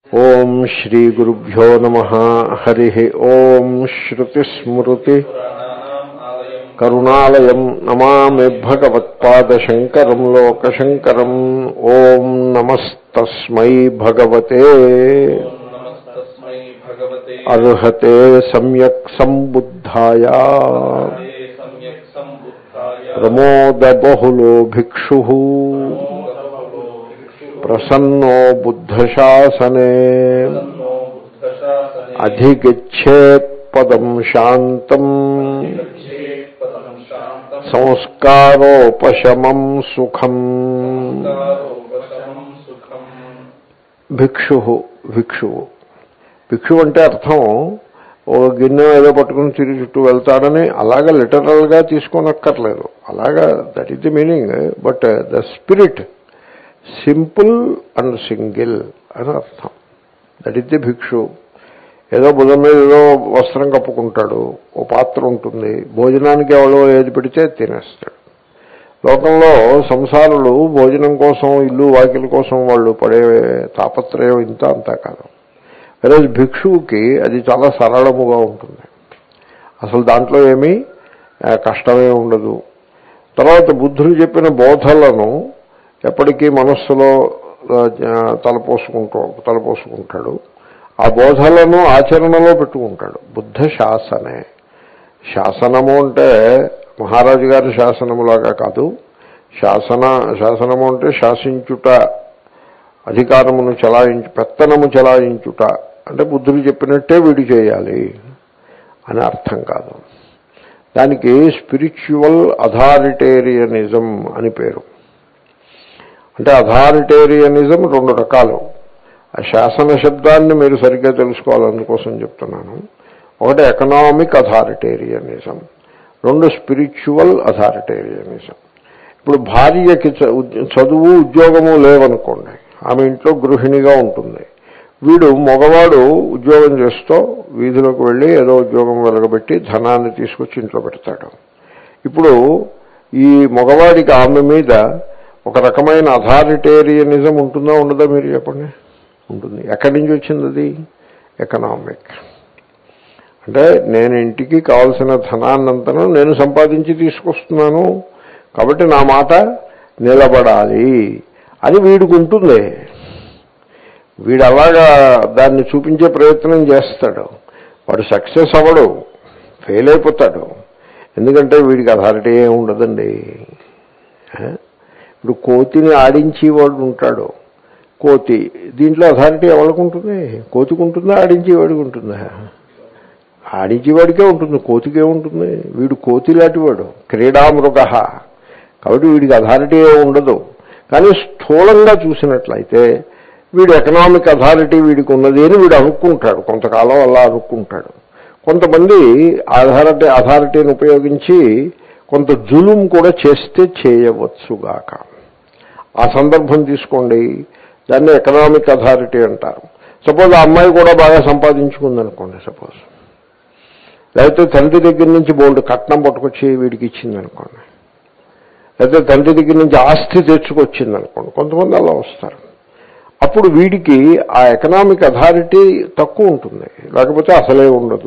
ఓం శ్రీ గురుభ్యో నమ హరి ఓం శ్రుతిస్మృతి కరుణాలయం నమామి భగవత్పాదశంకరం లోకశంకరం ఓం నమస్తస్మై భగవతే నమస్తస్మై భగవతే అర్హతే సమ్యక్ సంబుద్ధాయ హరే సమ్యక్ సంబుద్ధాయ ప్రమోద బహుళో భిక్షు మోదభవో భిక్షు ప్రసన్నో బుద్ధశాసనే తన్నో బుద్ధశాసనే అధిగచ్చేత్ పదం శాంతం చేత్పదం శాంతం సంస్కారోపశమం సుఖం సంస్కారోపశమం సుఖం భిక్షు భిక్షువు భిక్షు అంటే అర్థం ఓ గిన్నె ఏదో పట్టుకుని తిరిగి చుట్టూ వెళ్తాడని అలాగా లిటరల్గా తీసుకోనక్కర్లేదు అలాగా that is the meaning but the spirit simple and single అని అర్థం దట్ ఈస్ ది భిక్షు ఏదో భుజం మీద ఏదో వస్త్రం కప్పుకుంటాడు ఓ పాత్ర ఉంటుంది భోజనానికి ఎవడో ఏది పెడితే తినేస్తాడు లోకంలో సంసారులు భోజనం కోసం ఇల్లు వాకిల కోసం వాళ్ళు పడే తాపత్రయం ఇంత అంతా కాదు ఈరోజు భిక్షువుకి అది చాలా సరళముగా ఉంటుంది అసలు దాంట్లో ఏమీ ఆ, కష్టమే ఉండదు తర్వాత బుద్ధుడు చెప్పిన బోధలను ఎప్పటికీ మనస్సులో ఆ, తలపోసుకుంటూ తలపోసుకుంటాడు ఆ బోధలను ఆచరణలో పెట్టుకుంటాడు బుద్ధ శాసనే శాసనము అంటే మహారాజు గారి శాసనములాగా కాదు శాసన శాసనము అంటే శాసించుట అధికారమును చలాయించు పెత్తనము చలాయించుట అంటే బుద్ధుడు చెప్పినట్టే వీడు చేయాలి అని అర్థం కాదు దానికి స్పిరిచువల్ అథారిటేరియనిజం అని పేరు అంటే అథారిటేరియనిజం రెండు రకాలు ఆ శాసన శబ్దాన్ని మీరు సరిగ్గా తెలుసుకోవాలి అందుకోసం చెప్తున్నాను ఒకటి ఎకనామిక్ అథారిటేరియనిజం రెండు స్పిరిచువల్ అథారిటేరియనిజం ఇప్పుడు భార్యకి చ- ఉద్య- చదువు ఉద్యోగము లేవనుకోండి ఆమె ఇంట్లో గృహిణిగా ఉంటుంది వీడు మగవాడు ఉద్యోగం చేస్తూ వీధిలోకి వెళ్ళి ఏదో ఉద్యోగం వెలగబెట్టి ధనాన్ని తీసుకొచ్చి ఇంట్లో పెడతాడు ఇప్పుడు ఈ మగవాడికి ఆమె మీద ఒక రకమైన అథారిటేరియనిజం ఉంటుందా ఉండదా మీరు చెప్పండి ఉంటుంది ఎక్కడి నుంచి వచ్చింది అది ఎకనామిక్ అంటే నేను ఇంటికి కావలసిన ధనాన్నంతను నేను సంపాదించి తీసుకొస్తున్నాను కాబట్టి నా మాట నిలబడాలి అని వీడికి ఉంటుంది వీడు అలాగా దాన్ని చూపించే ప్రయత్నం చేస్తాడు వాడు సక్సెస్ అవ్వడు ఫెయిల్ అయిపోతాడు ఎందుకంటే వీడికి అథారిటీ ఏమి ఉండదండి ఆ? ఇప్పుడు కోతిని ఆడించేవాడు ఉంటాడు కోతి దీంట్లో అథారిటీ ఎవరికి ఉంటుంది కోతికి ఉంటుందా ఆడించేవాడికి ఉంటుందా ఆడించేవాడికే ఉంటుంది కోతికే ఉంటుంది వీడు కోతి లాంటివాడు క్రీడామృగ కాబట్టి వీడికి అథారిటీ ఏ ఉండదు కానీ స్థూలంగా చూసినట్లయితే వీడు ఎకనామిక్ అథారిటీ వీడికి ఉన్నది అని వీడు అనుకుంటాడు కొంతకాలం అలా అనుకుంటాడు కొంతమంది అథారిటీ అథారిటీని ఉపయోగించి కొంత జులుం కూడా చేస్తే చేయవచ్చుగాక ఆ సందర్భం తీసుకోండి దాన్ని ఎకనామిక్ అథారిటీ అంటారు సపోజ్ ఆ అమ్మాయి కూడా బాగా సంపాదించుకుంది అనుకోండి సపోజ్ లేకపోతే తండ్రి దగ్గర నుంచి బోల్డ్ కట్నం పట్టుకొచ్చి వీడికి ఇచ్చింది అనుకోండి లేకపోతే తండ్రి దగ్గర నుంచి ఆస్తి తెచ్చుకొచ్చింది అనుకోండి కొంతమంది అలా వస్తారు అప్పుడు వీడికి ఆ ఎకనామిక్ అథారిటీ తక్కువ ఉంటుంది లేకపోతే అసలే ఉండదు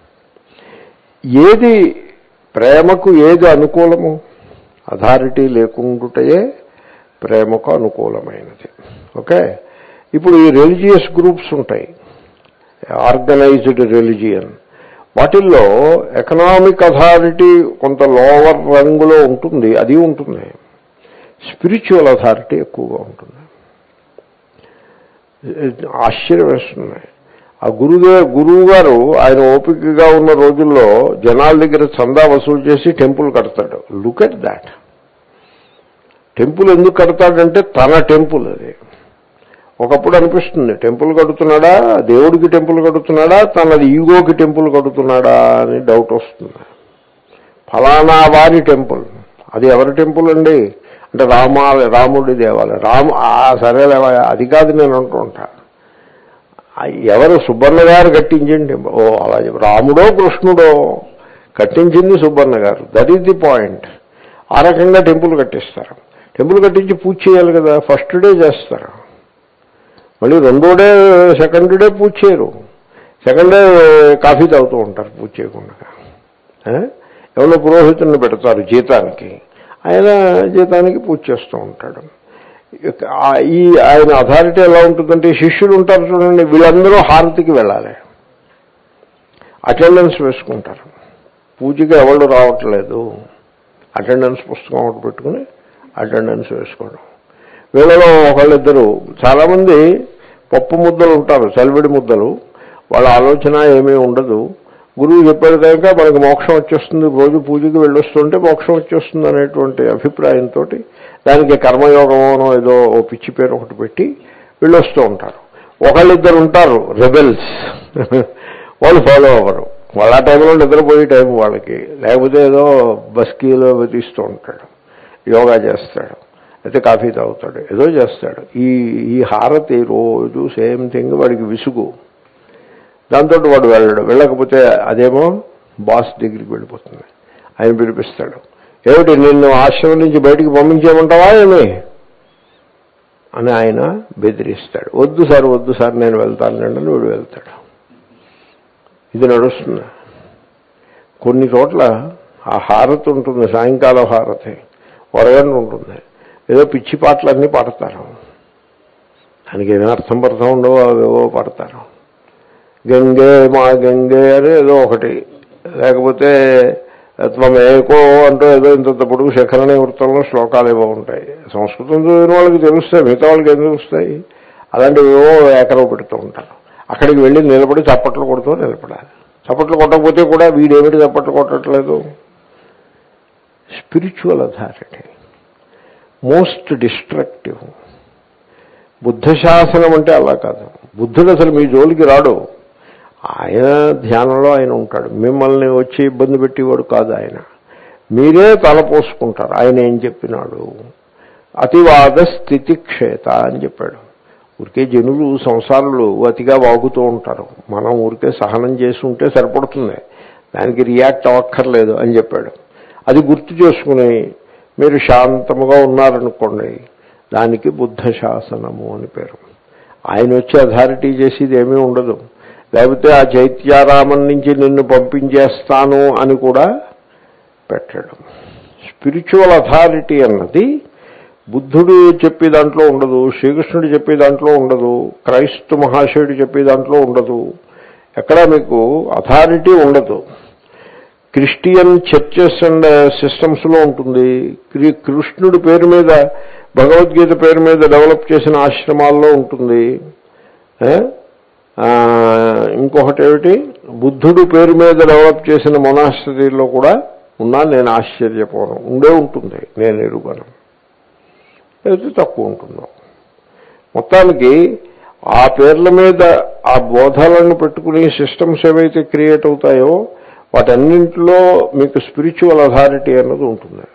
ఏది ప్రేమకు ఏది అనుకూలము అథారిటీ లేకుండుటయే ప్రేమకు అనుకూలమైనది ఓకే ఇప్పుడు ఈ రిలీజియస్ గ్రూప్స్ ఉంటాయి ఆర్గనైజ్డ్ రిలీజియన్ వాటిల్లో ఎకనామిక్ అథారిటీ కొంత లోవర్ రంగులో ఉంటుంది అది ఉంటుంది స్పిరిచువల్ అథారిటీ ఎక్కువగా ఉంటుంది ఆశ్చర్యం వేస్తుంది ఆ గురుదే గురువు గారు ఆయన ఓపికగా ఉన్న రోజుల్లో జనాల దగ్గర చందా వసూలు చేసి టెంపుల్ కడతాడు లుక్ ఎట్ దాట్ టెంపుల్ ఎందుకు కడతాడంటే తన టెంపుల్ అది ఒకప్పుడు అనిపిస్తుంది టెంపుల్ కడుతున్నాడా దేవుడికి టెంపుల్ కడుతున్నాడా తన ఈగోకి టెంపుల్ కడుతున్నాడా అని డౌట్ వస్తుంది ఫలానా వారి టెంపుల్ అది ఎవరి టెంపుల్ అండి అంటే రామ రాముడి దేవాలయం రాము ఆ సరేలే అది కాదు నేను అంటూ ఉంటా ఆ ఎవరు సుబ్బన్న గారు కట్టించండి ఓ అలా చెప్పు. రాముడో కృష్ణుడో కట్టించింది సుబ్బన్న గారు దట్ ఈస్ ది పాయింట్ ఆ రకంగా టెంపుల్ కట్టిస్తారు టెంపుల్ కట్టించి పూజ చేయాలి కదా ఫస్ట్ డే చేస్తారు మళ్ళీ రెండో డే సెకండ్ డే పూజ చేయరు సెకండ్ డే కాఫీ తాగుతూ ఉంటారు పూజ చేయకుండా ఆ? ఎవరో పురోహితుడిని పెడతారు జీతానికి ఆయన జీతానికి పూజ చేస్తూ ఉంటాడు ఇక ఆ- ఈ ఆయన అథారిటీ ఎలా ఉంటుందంటే శిష్యులు ఉంటారు చూడండి వీళ్ళందరూ హారతికి వెళ్ళాలి అటెండెన్స్ వేసుకుంటారు పూజకి ఎవరు రావట్లేదు అటెండెన్స్ పుస్తకం ఒకటి పెట్టుకుని అటెండెన్స్ వేసుకోవడం వీళ్ళలో ఒకళ్ళిద్దరు చాలామంది పప్పు ముద్దలు ఉంటారు చలివిడి ముద్దలు వాళ్ళ ఆలోచన ఏమీ ఉండదు గురువు చెప్పారు కనుక మనకు మోక్షం వచ్చేస్తుంది రోజు పూజకి వెళ్ళొస్తుంటే మోక్షం వచ్చేస్తుంది అనేటువంటి అభిప్రాయంతో దానికి కర్మయోగమోనో ఏదో ఓ పిచ్చి పేరు ఒకటి పెట్టి వెళ్ళొస్తూ ఉంటారు ఒకళ్ళిద్దరు ఉంటారు రెబెల్స్ వాళ్ళు ఫాలో అవ్వరు వాళ్ళ ఆ టైంలో నిద్రపోయే టైం వాళ్ళకి లేకపోతే ఏదో బస్కీలో తీస్తూ ఉంటాడు యోగా చేస్తాడు అయితే కాఫీ తాగుతాడు ఏదో చేస్తాడు ఈ ఈ హారతి రోజు సేమ్ థింగ్ వాడికి విసుగు దాంతో వాడు వెళ్ళడు వెళ్ళకపోతే అదేమో బాస్ దగ్గరికి వెళ్ళిపోతుంది ఆయన పిలిపిస్తాడు ఏమిటి నిన్ను ఆశ్రమం నుంచి బయటికి పంపించేయమంటావా ఏమి అని ఆయన బెదిరిస్తాడు వద్దు సార్ వద్దు సార్ నేను వెళ్తానండి అని వీడు వెళ్తాడు ఇది నడుస్తుంది కొన్ని చోట్ల ఆ హారతి ఉంటుంది సాయంకాలం హారతి వరగంట ఉంటుంది ఏదో పిచ్చి పాటలన్నీ పాడతారు దానికి ఏమైనా అర్థం పడతా ఉండవో అవేవో పాడతారు గంగే మా గంగే అని ఏదో ఒకటి లేకపోతే త్వమేకో అంటూ ఏదో ఇంత పొడుగు శిఖరణ వృత్తంలో శ్లోకాలు ఏవో ఉంటాయి సంస్కృతం చదివిన వాళ్ళకి తెలుస్తాయి మిగతా వాళ్ళకి ఏం తెలుస్తాయి అలాంటివి ఏవో ఏకరవ పెడుతూ ఉంటారు అక్కడికి వెళ్ళి నిలబడి చప్పట్లు కొడుతూ నిలబడాలి చప్పట్లు కొట్టకపోతే కూడా వీడేమిటి చప్పట్లు కొట్టట్లేదు spiritual authority most destructive Buddha శాసనం అంటే అలా కాదు బుద్ధుడు అసలు మీ జోలికి రాడు ఆయన ధ్యానంలో ఆయన ఉంటాడు మిమ్మల్ని వచ్చి ఇబ్బంది పెట్టేవాడు కాదు ఆయన మీరే తలపోసుకుంటారు ఆయన ఏం చెప్పినాడు అతివాద స్థితి క్షేత అని చెప్పాడు ఊరికే జనులు సంసారులు అతిగా వాగుతూ ఉంటారు మనం ఊరికే సహనం చేసి ఉంటే సరిపడుతుంది దానికి రియాక్ట్ అవ్వక్కర్లేదు అని చెప్పాడు అది గుర్తు చేసుకుని మీరు శాంతముగా ఉన్నారనుకోండి దానికి బుద్ధ శాసనము అని పేరు ఆయన వచ్చి అథారిటీ చేసేది ఏమీ ఉండదు లేకపోతే ఆ చైత్యారామం నుంచి నిన్ను పంపించేస్తాను అని కూడా పెట్టడం స్పిరిచువల్ అథారిటీ అన్నది బుద్ధుడు చెప్పే దాంట్లో ఉండదు శ్రీకృష్ణుడు చెప్పే దాంట్లో ఉండదు క్రైస్తు మహాశయుడు చెప్పే దాంట్లో ఉండదు ఎక్కడ మీకు అథారిటీ ఉండదు క్రిస్టియన్ చర్చెస్ అండ్ సిస్టమ్స్లో ఉంటుంది క్రి- కృష్ణుడి పేరు మీద భగవద్గీత పేరు మీద డెవలప్ చేసిన ఆశ్రమాల్లో ఉంటుంది ఏ? ఆ, ఇంకొకటి ఏమిటి బుద్ధుడు పేరు మీద డెవలప్ చేసిన మొనాస్టరీలో కూడా ఉన్నా నేను ఆశ్చర్యపోను ఉండే ఉంటుంది నేను ఎరుగను అయితే తక్కువ ఉంటుందో మొత్తానికి ఆ పేర్ల మీద ఆ బోధాలను పెట్టుకుని సిస్టమ్స్ ఏవైతే క్రియేట్ అవుతాయో వాటన్నింటిలో మీకు స్పిరిచువల్ అథారిటీ అన్నది ఉంటుంది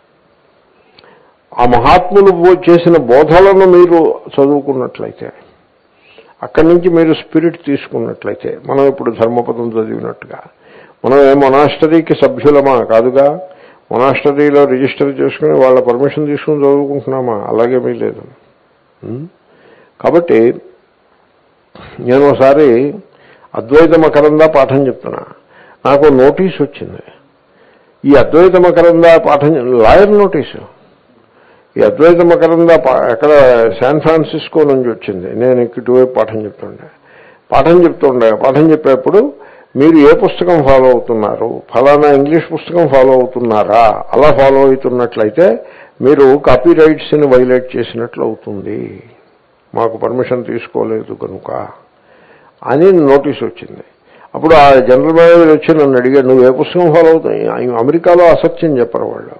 ఆ మహాత్ములు బో- చేసిన బోధలను మీరు చదువుకున్నట్లయితే అక్కడి నుంచి మీరు స్పిరిట్ తీసుకున్నట్లయితే మనం ఇప్పుడు ధర్మపదం చదివినట్టుగా మనం ఏ మొనాస్టరీకి సభ్యులమా కాదుగా మొనాస్టరీలో రిజిస్టర్ చేసుకుని వాళ్ళ పర్మిషన్ తీసుకుని చదువుకుంటున్నామా అలాగేమీ లేదు ఉం? కాబట్టి నేను ఒకసారి అద్వైత మకరంద పాఠం చెప్తున్నా నాకు నోటీస్ వచ్చింది ఈ అద్వైత మకరంద పాఠం లాయర్ నోటీసు ఈ అద్వైత మకరంద పా- ఎక్కడ శాన్ ఫ్రాన్సిస్కో నుంచి వచ్చింది నేను ఇటువైపు పాఠం చెప్తుండే పాఠం చెప్తుండే పాఠం చెప్పేప్పుడు మీరు ఏ పుస్తకం ఫాలో అవుతున్నారు ఫలానా ఇంగ్లీష్ పుస్తకం ఫాలో అవుతున్నారా అలా ఫాలో అవుతున్నట్లయితే మీరు కాపీ రైట్స్ని వైలేట్ చేసినట్లు అవుతుంది మాకు పర్మిషన్ తీసుకోలేదు కనుక అని నోటీస్ వచ్చింది అప్పుడు ఆ జనరల్ మేనేజర్ వచ్చి నన్ను అడిగాడు నువ్వు ఏ పుస్తకం ఫాలో అవుతావు అమెరికాలో అసత్యం చెప్పరు వాళ్ళు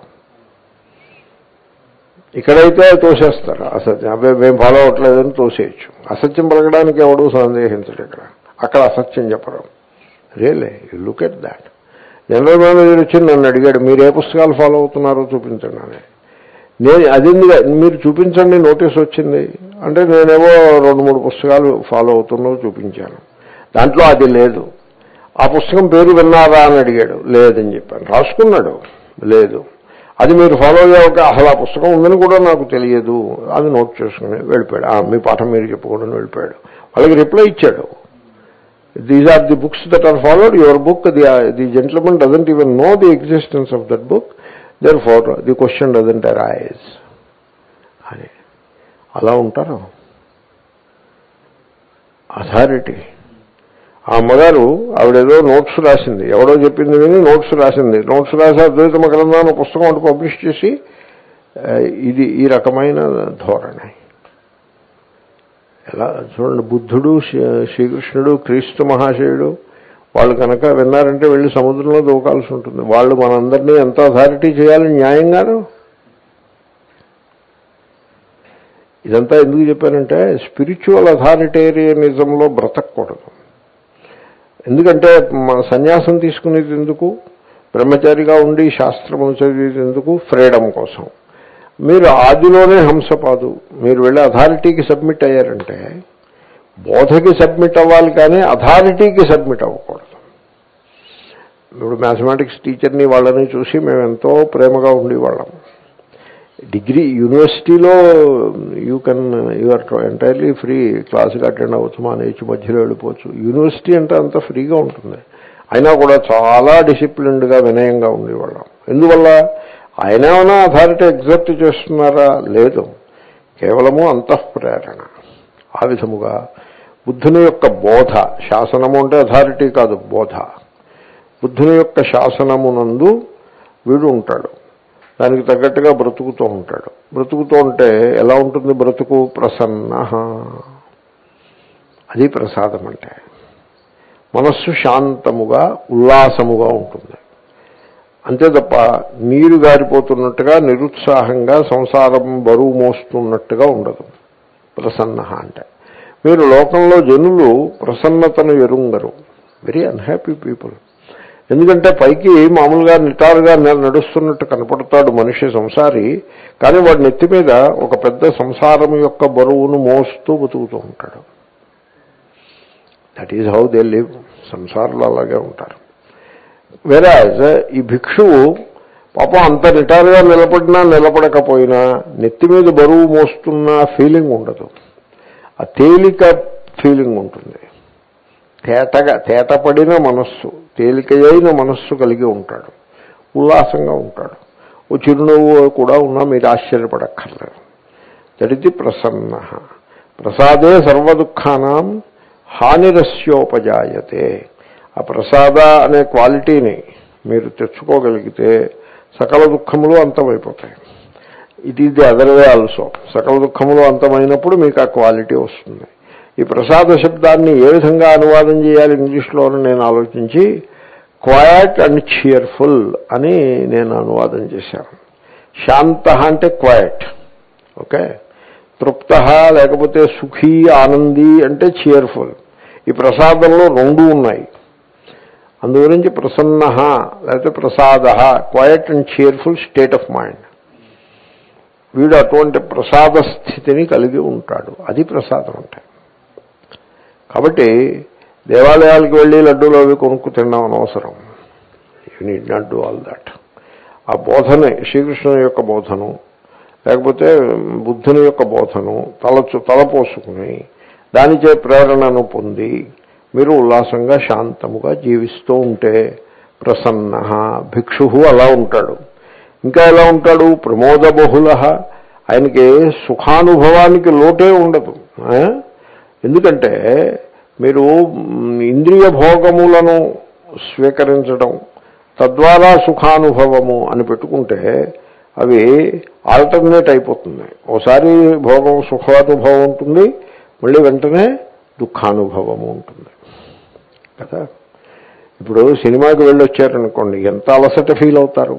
ఇక్కడైతే తోసేస్తారు అసత్యం అబ్బాయి మేము ఫాలో అవ్వట్లేదని తోసేయచ్చు అసత్యం పలకడానికి ఎవడూ సందేహించడు ఇక్కడ అక్కడ అసత్యం చెప్పరు really you look at that general manager వచ్చి నన్ను అడిగాడు మీరు ఏ పుస్తకాలు ఫాలో అవుతున్నారో చూపించండి అని నేను అది మీరు చూపించండి నోటీస్ వచ్చింది అంటే నేనేవో రెండు మూడు పుస్తకాలు ఫాలో అవుతున్నావు చూపించాను దాంట్లో అది లేదు ఆ పుస్తకం పేరు విన్నారా అని అడిగాడు లేదని చెప్పాను రాసుకున్నాడు లేదు అది మీరు ఫాలో అయ్యే ఒక అసలు ఆ పుస్తకం ఉందని కూడా నాకు తెలియదు అది నోట్ చేసుకుని వెళ్ళిపోయాడు ఆ, మీ పాఠం మీరు చెప్పుకోవడం వెళ్ళిపోయాడు వాళ్ళకి రిప్లై ఇచ్చాడు these are the books that are followed your book the the gentleman doesn't even know the existence of that book therefore the question doesn't arise అని అలా ఉంటారు అథారిటీ ఆ అమ్మగారు ఆవిడేదో నోట్స్ రాసింది ఎవడో చెప్పింది విని నోట్స్ రాసింది నోట్స్ రాసి అద్వైత మకరందాన్ని పుస్తకం ఒకటి పబ్లిష్ చేసి ఆ, ఇది ఈ రకమైన ధోరణి ఎలా చూడండి బుద్ధుడు శ్రీ- శ్రీకృష్ణుడు క్రీస్తు మహాశయుడు వాళ్ళు కనుక విన్నారంటే వెళ్ళి సముద్రంలో దూకాల్సి ఉంటుంది వాళ్ళు మనందరినీ ఎంత అథారిటీ చేయాలి న్యాయంగాను ఇదంతా ఎందుకు చెప్పానంటే స్పిరిచువల్ అథారిటేరియనిజంలో బ్రతకూడదు ఎందుకంటే మన సన్యాసం తీసుకునేది ఎందుకు బ్రహ్మచారిగా ఉండి శాస్త్రములు చదివేది ఎందుకు ఫ్రీడమ్ కోసం మీరు ఆదిలోనే హంసపాదు మీరు వెళ్ళి అథారిటీకి సబ్మిట్ అయ్యారంటే బోధకి సబ్మిట్ అవ్వాలి కానీ అథారిటీకి సబ్మిట్ అవ్వకూడదు ఇప్పుడు మ్యాథమెటిక్స్ టీచర్ని వాళ్ళని చూసి మేము ఎంతో ప్రేమగా ఉండేవాళ్ళం డిగ్రీ యూనివర్సిటీలో you can you are entirely free క్లాస్కి అటెండ్ అవ్వచ్చు మానేసి మధ్యలో వెళ్ళిపోవచ్చు యూనివర్సిటీ అంటే అంత ఫ్రీగా ఉంటుంది అయినా కూడా చాలా డిసిప్లిన్డ్గా వినయంగా ఉండేవాళ్ళం ఎందువల్ల ఆయన ఏమైనా అథారిటీ ఎగ్జర్ట్ చేస్తున్నారా లేదు కేవలము అంతఃప్రేరణ ఆ విధముగా బుద్ధుని యొక్క బోధ శాసనము అంటే అథారిటీ కాదు బోధ బుద్ధుని యొక్క శాసనమునందు వీడు ఉంటాడు దానికి తగ్గట్టుగా బ్రతుకుతూ ఉంటాడు బ్రతుకుతూ ఉంటే ఎలా ఉంటుంది బ్రతుకు ప్రసన్న అది ప్రసాదం అంటే మనస్సు శాంతముగా ఉల్లాసముగా ఉంటుంది అంతే తప్ప నీరు గారిపోతున్నట్టుగా నిరుత్సాహంగా సంసారం బరువు మోస్తున్నట్టుగా ఉండదు ప్రసన్న అంటే మీరు లోకంలో జనులు ప్రసన్నతను ఎరుంగరు వెరీ అన్హ్యాపీ పీపుల్ ఎందుకంటే పైకి మామూలుగా నిటారుగా నె- నడుస్తున్నట్టు కనపడతాడు మనిషి సంసారి కానీ వాడి నెత్తి మీద ఒక పెద్ద సంసారం యొక్క బరువును మోస్తూ బతుకుతూ ఉంటాడు that is how they live సంసారంలో అలాగే ఉంటారు వెరాజ్ ఈ భిక్షువు పాపం అంత నిటారుగా నిలబడినా నిలబడకపోయినా నెత్తి మీద బరువు మోస్తున్న ఫీలింగ్ ఉండదు ఆ తేలిక ఫీలింగ్ ఉంటుంది తేటగా తేటపడిన మనస్సు తేలికయైన మనస్సు కలిగి ఉంటాడు ఉల్లాసంగా ఉంటాడు ఓ చిరునవ్వు కూడా ఉన్నా మీరు ఆశ్చర్యపడక్కర్లేదు దడిది ప్రసన్న ప్రసాదే సర్వదుఃఖానాం హానిరస్యోపజాయతే ఆ ప్రసాద అనే క్వాలిటీని మీరు తెచ్చుకోగలిగితే సకల దుఃఖములు అంతమైపోతాయి it is the other way also సకల దుఃఖములు అంతమైనప్పుడు మీకు ఆ క్వాలిటీ వస్తుంది ఈ ప్రసాద శబ్దాన్ని ఏ విధంగా అనువాదం చేయాలి ఇంగ్లీష్లో అని నేను ఆలోచించి క్వయట్ అండ్ చియర్ఫుల్ అని నేను అనువాదం చేశాను శాంత అంటే క్వయట్ ఓకే తృప్త లేకపోతే సుఖీ ఆనంది అంటే చియర్ఫుల్ ఈ ప్రసాదంలో రెండు ఉన్నాయి అందుగురించి ప్రసన్న లేకపోతే ప్రసాద quiet and cheerful state of mind వీడు అటువంటి ప్రసాద స్థితిని కలిగి ఉంటాడు అది ప్రసాదం అంటే కాబట్టి దేవాలయాలకు వెళ్ళి లడ్డూలు అవి కొనుక్కు తినడం అనవసరం you need not do all that ఆ బోధనే శ్రీకృష్ణుని యొక్క బోధను లేకపోతే బుద్ధుని యొక్క బోధను తలచు తలపోసుకుని దానిచే ప్రేరణను పొంది మీరు ఉల్లాసంగా శాంతముగా జీవిస్తూ ఉంటే ప్రసన్న భిక్షు అలా ఉంటాడు ఇంకా ఎలా ఉంటాడు ప్రమోద బహుళ ఆయనకి సుఖానుభవానికి లోటే ఉండదు ఆ? ఎందుకంటే మీరు మ్, ఇంద్రియ భోగములను స్వీకరించడం తద్వారా సుఖానుభవము అని పెట్టుకుంటే అవి ఆల్టర్నేట్ అయిపోతుంది ఓసారి భోగం సుఖానుభవం ఉంటుంది మళ్ళీ వెంటనే దుఃఖానుభవము ఉంటుంది కదా ఇప్పుడు సినిమాకి వెళ్ళి వచ్చారనుకోండి ఎంత అలసట ఫీల్ అవుతారు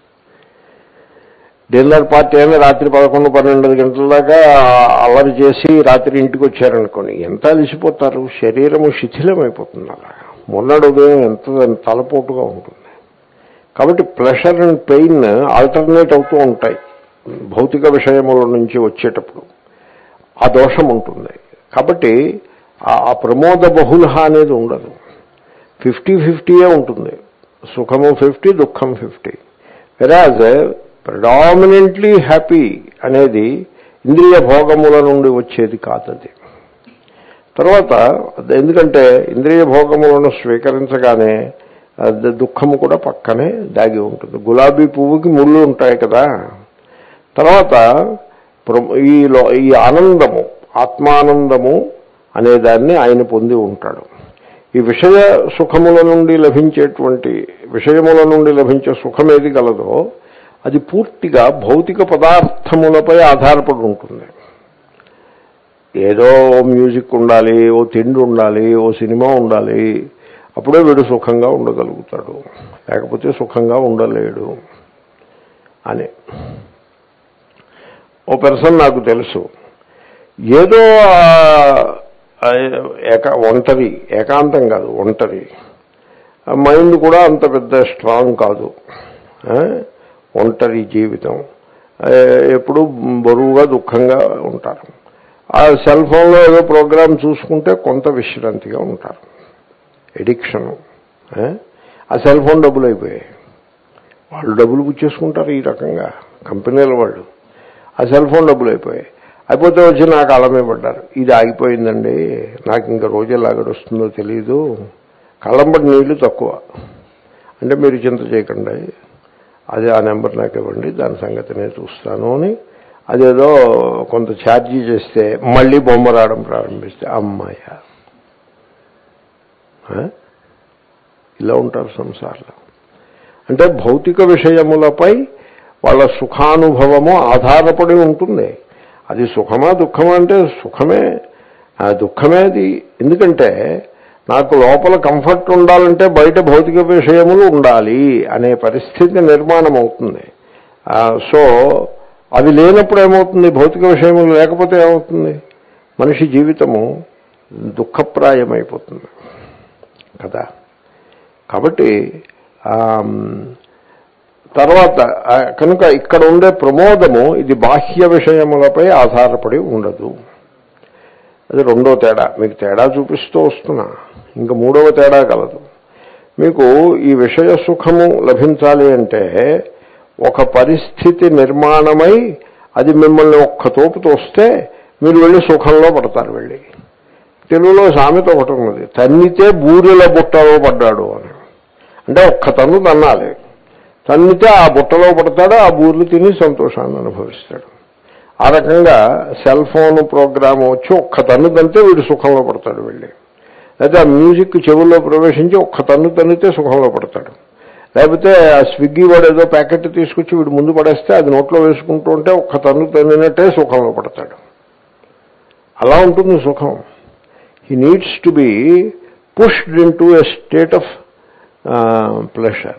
డిన్నర్ పార్టీ అయినా రాత్రి పదకొండు పన్నెండు గంటల దాకా అల్లరి చేసి రాత్రి ఇంటికి వచ్చారనుకోండి ఎంత అలిసిపోతారు శరీరము శిథిలమైపోతుంది అలా మొన్నడు ఉదయం ఎంత తలపోటుగా ఉంటుంది కాబట్టి ప్లెషర్ అండ్ పెయిన్ ఆల్టర్నేట్ అవుతూ ఉంటాయి భౌతిక విషయముల నుంచి వచ్చేటప్పుడు ఆ దోషం ఉంటుంది కాబట్టి ఆ- ఆ ప్రమోద బహుళ అనేది ఉండదు ఫిఫ్టీ ఫిఫ్టీయే ఉంటుంది సుఖము ఫిఫ్టీ దుఃఖం ఫిఫ్టీ వెరాజ్ ప్రిడామినెంట్లీ హ్యాపీ అనేది ఇంద్రియ భోగముల నుండి వచ్చేది కాదది తర్వాత అది ఎందుకంటే ఇంద్రియ భోగములను స్వీకరించగానే అది దుఃఖము కూడా పక్కనే దాగి ఉంటుంది గులాబీ పువ్వుకి ముళ్ళు ఉంటాయి కదా తర్వాత ప్ర- ఈ లో- ఈ ఆనందము ఆత్మానందము అనే దాన్ని ఆయన పొంది ఉంటాడు ఈ విషయ సుఖముల నుండి లభించేటువంటి విషయముల నుండి లభించే సుఖం ఏది గలదో అది పూర్తిగా భౌతిక పదార్థములపై ఆధారపడి ఉంటుంది ఏదో ఓ మ్యూజిక్ ఉండాలి ఓ తిండి ఉండాలి ఓ సినిమా ఉండాలి అప్పుడే వీడు సుఖంగా ఉండగలుగుతాడు లేకపోతే సుఖంగా ఉండలేడు అని ఓ పర్సన్ నాకు తెలుసు ఏదో ఆ- ఆ ఏక ఒంటరి ఏకాంతం కాదు ఒంటరి ఆ మైండ్ కూడా అంత పెద్ద స్ట్రాంగ్ కాదు ఆ? ఒంటరి జీవితం ఆ, ఎప్పుడు బరువుగా దుఃఖంగా ఉంటారు ఆ సెల్ ఫోన్లో ఏదో ప్రోగ్రామ్ చూసుకుంటే కొంత విశ్రాంతిగా ఉంటారు ఎడిక్షన్ ఆ సెల్ ఫోన్ డబ్బులు అయిపోయాయి వాళ్ళు డబ్బులు పుచ్చేసుకుంటారు ఈ రకంగా కంపెనీల వాళ్ళు ఆ సెల్ ఫోన్ డబ్బులు అయిపోయాయి అయిపోతే వచ్చి నాకు అలమే పడ్డారు ఇది ఆగిపోయిందండి నాకు ఇంకా రోజు ఎలాగడ వస్తుందో తెలియదు కళ్ళంబడి నీళ్లు తక్కువ అంటే మీరు చింత చేయకండి అది ఆ నెంబర్ నాకు ఇవ్వండి దాని సంగతి నేను చూస్తాను అని అదేదో కొంత ఛార్జీ చేస్తే మళ్ళీ బొమ్మ రావడం ప్రారంభిస్తే అమ్మాయ ఆ? ఇలా ఉంటారు సంసారంలో అంటే భౌతిక విషయములపై వాళ్ళ సుఖానుభవము ఆధారపడి ఉంటుంది అది సుఖమా దుఃఖమా అంటే సుఖమే ఆ దుఃఖమే అది ఎందుకంటే నాకు లోపల కంఫర్ట్ ఉండాలంటే బయట భౌతిక విషయములు ఉండాలి అనే పరిస్థితి నిర్మాణం అవుతుంది ఆ, సో అవి లేనప్పుడు ఏమవుతుంది భౌతిక విషయములు లేకపోతే ఏమవుతుంది మనిషి జీవితము దుఃఖప్రాయమైపోతుంది కదా కాబట్టి ఆమ్, తర్వాత ఆ, కనుక ఇక్కడ ఉండే ప్రమోదము ఇది బాహ్య విషయములపై ఆధారపడి ఉండదు అది రెండో తేడా మీకు తేడా చూపిస్తూ వస్తున్నా ఇంకా మూడవ తేడా కలదు మీకు ఈ విషయ సుఖము లభించాలి అంటే ఒక పరిస్థితి నిర్మాణమై అది మిమ్మల్ని ఒక్క తోపు తోస్తే మీరు వెళ్ళి సుఖంలో పడతారు వెళ్ళి తెలుగులో సామెత ఒకటి ఉన్నది తన్నితే బూరెల బుట్టలో పడ్డాడు అని అంటే ఒక్క తన్ను తన్నాలి తన్నితే ఆ బుట్టలో పడతాడు ఆ బూర్లు తిని సంతోషాన్ని అనుభవిస్తాడు ఆ రకంగా సెల్ ఫోన్ ప్రోగ్రామ్ వచ్చి ఒక్క తన్ను తంతే వీడు సుఖంలో పడతాడు వెళ్ళి అయితే ఆ మ్యూజిక్ చెవుల్లో ప్రవేశించి ఒక్క తన్ను తన్నితే సుఖంలో పడతాడు లేకపోతే ఆ స్విగ్గీ వాడు ఏదో ప్యాకెట్ తీసుకొచ్చి వీడు ముందు పడేస్తే అది నోట్లో వేసుకుంటూ ఉంటే ఒక్క తన్ను తన్నినట్టే సుఖంలో పడతాడు అలా ఉంటుంది సుఖం he needs to be pushed into a state of pleasure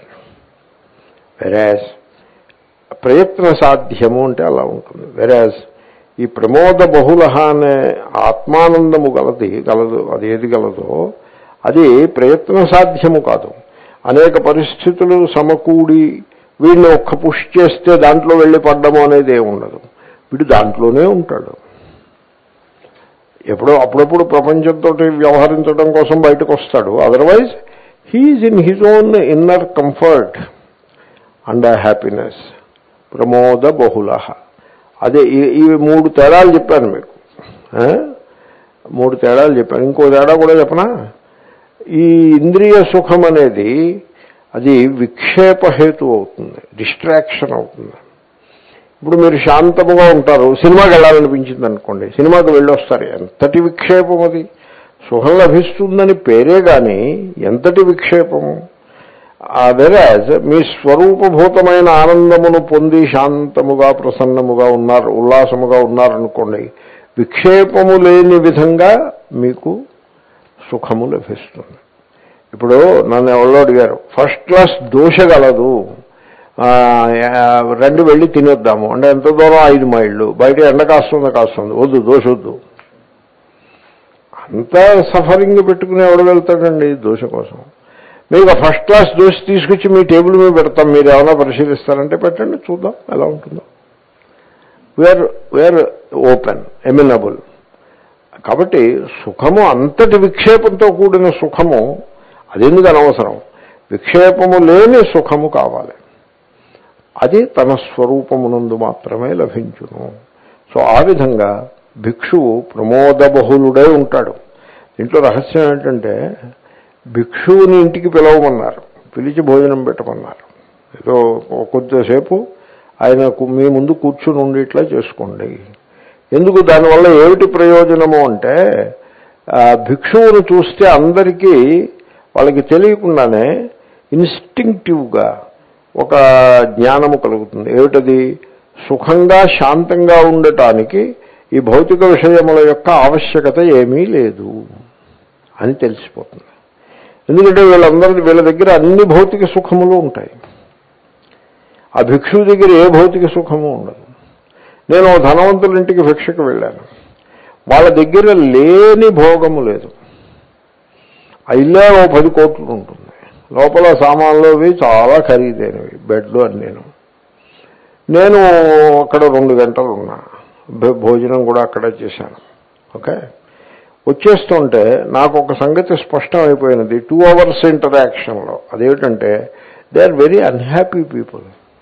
వెరాజ్ ప్రయత్న సాధ్యము అంటే అలా ఉంటుంది వెరాజ్ ఈ ప్రమోద బహుళ అనే ఆత్మానందము గలది గలదు అది ఏది గలదో అది ప్రయత్న సాధ్యము కాదు అనేక పరిస్థితులు సమకూడి వీడిని ఒక్క పుష్ చేస్తే దాంట్లో వెళ్ళి పడ్డము అనేది ఏమి ఉండదు వీడు దాంట్లోనే ఉంటాడు ఎప్పుడో అప్పుడప్పుడు ప్రపంచంతో వ్యవహరించడం కోసం బయటకు వస్తాడు otherwise he's in his own inner comfort and happiness ప్రమోద బహుళ అదే ఈ- ఈ మూడు తేడాలు చెప్పాను మీకు ఆ? మూడు తేడాలు చెప్పాను ఇంకో తేడా కూడా చెప్పనా ఈ ఇంద్రియ సుఖం అనేది అది విక్షేపహేతు అవుతుంది డిస్ట్రాక్షన్ అవుతుంది ఇప్పుడు మీరు శాంతముగా ఉంటారు సినిమాకి వెళ్ళాలనిపించింది అనుకోండి సినిమాకి వెళ్ళొస్తారు ఎంతటి విక్షేపం అది సుఖం లభిస్తుందని పేరే కానీ ఎంతటి విక్షేపము వెరాజ్ మీ స్వరూపభూతమైన ఆనందమును పొంది శాంతముగా ప్రసన్నముగా ఉన్నారు ఉల్లాసముగా ఉన్నారనుకోండి విక్షేపము లేని విధంగా మీకు సుఖము లభిస్తుంది ఇప్పుడు నన్ను ఎవరో అడిగారు ఫస్ట్ క్లాస్ దోశ గలదు ఆ, రెండు వెళ్ళి తినొద్దాము అంటే ఎంత దూరం ఐదు మైళ్ళు బయట ఎండ కాస్తుంది కాస్తుంది వద్దు దోశ వద్దు అంతా సఫరింగ్ పెట్టుకుని ఎవడు వెళ్తాడండి దోశ కోసం మీకు ఫస్ట్ క్లాస్ దోశ తీసుకొచ్చి మీ టేబుల్ మీద పెడతాం మీరు ఏమైనా పరిశీలిస్తారంటే పెట్టండి చూద్దాం ఎలా ఉంటుందో వేర్ వేర్ ఓపెన్ ఎమినబుల్ కాబట్టి సుఖము అంతటి విక్షేపంతో కూడిన సుఖము అదెందుకు అనవసరం విక్షేపము లేని సుఖము కావాలి అది తన స్వరూపమునందు మాత్రమే లభించును సో ఆ విధంగా భిక్షువు ప్రమోదబహులుడై ఉంటాడు దీంట్లో రహస్యం ఏంటంటే భిక్షువుని ఇంటికి పిలవమన్నారు పిలిచి భోజనం పెట్టమన్నారు ఏదో కొద్దిసేపు ఆయన కు- మీ ముందు కూర్చుని ఉండి ఇట్లా చేసుకోండి ఎందుకు దానివల్ల ఏమిటి ప్రయోజనము అంటే ఆ, భిక్షువును చూస్తే అందరికీ వాళ్ళకి తెలియకుండానే ఇన్స్టింక్టివ్గా ఒక జ్ఞానము కలుగుతుంది ఏమిటది సుఖంగా శాంతంగా ఉండటానికి ఈ భౌతిక విషయముల యొక్క ఆవశ్యకత ఏమీ లేదు అని తెలిసిపోతుంది ఎందుకంటే వీళ్ళందరి వీళ్ళ దగ్గర అన్ని భౌతిక సుఖములు ఉంటాయి ఆ భిక్షువు దగ్గర ఏ భౌతిక సుఖము ఉండదు నేను ఓ ధనవంతుల ఇంటికి భిక్షకు వెళ్ళాను వాళ్ళ దగ్గర లేని భోగము లేదు ఆ ఇల్లే ఓ పది కోట్లు ఉంటుంది లోపల సామాన్లు అవి చాలా ఖరీదైనవి బెడ్లు అని నేను నేను అక్కడ రెండు గంటలు ఉన్నా భో- భోజనం కూడా అక్కడే చేశాను ఓకే వచ్చేస్తుంటే నాకు ఒక సంగతి స్పష్టం అయిపోయినది టూ అవర్స్ ఇంటరాక్షన్లో అదేమిటంటే they are very unhappy people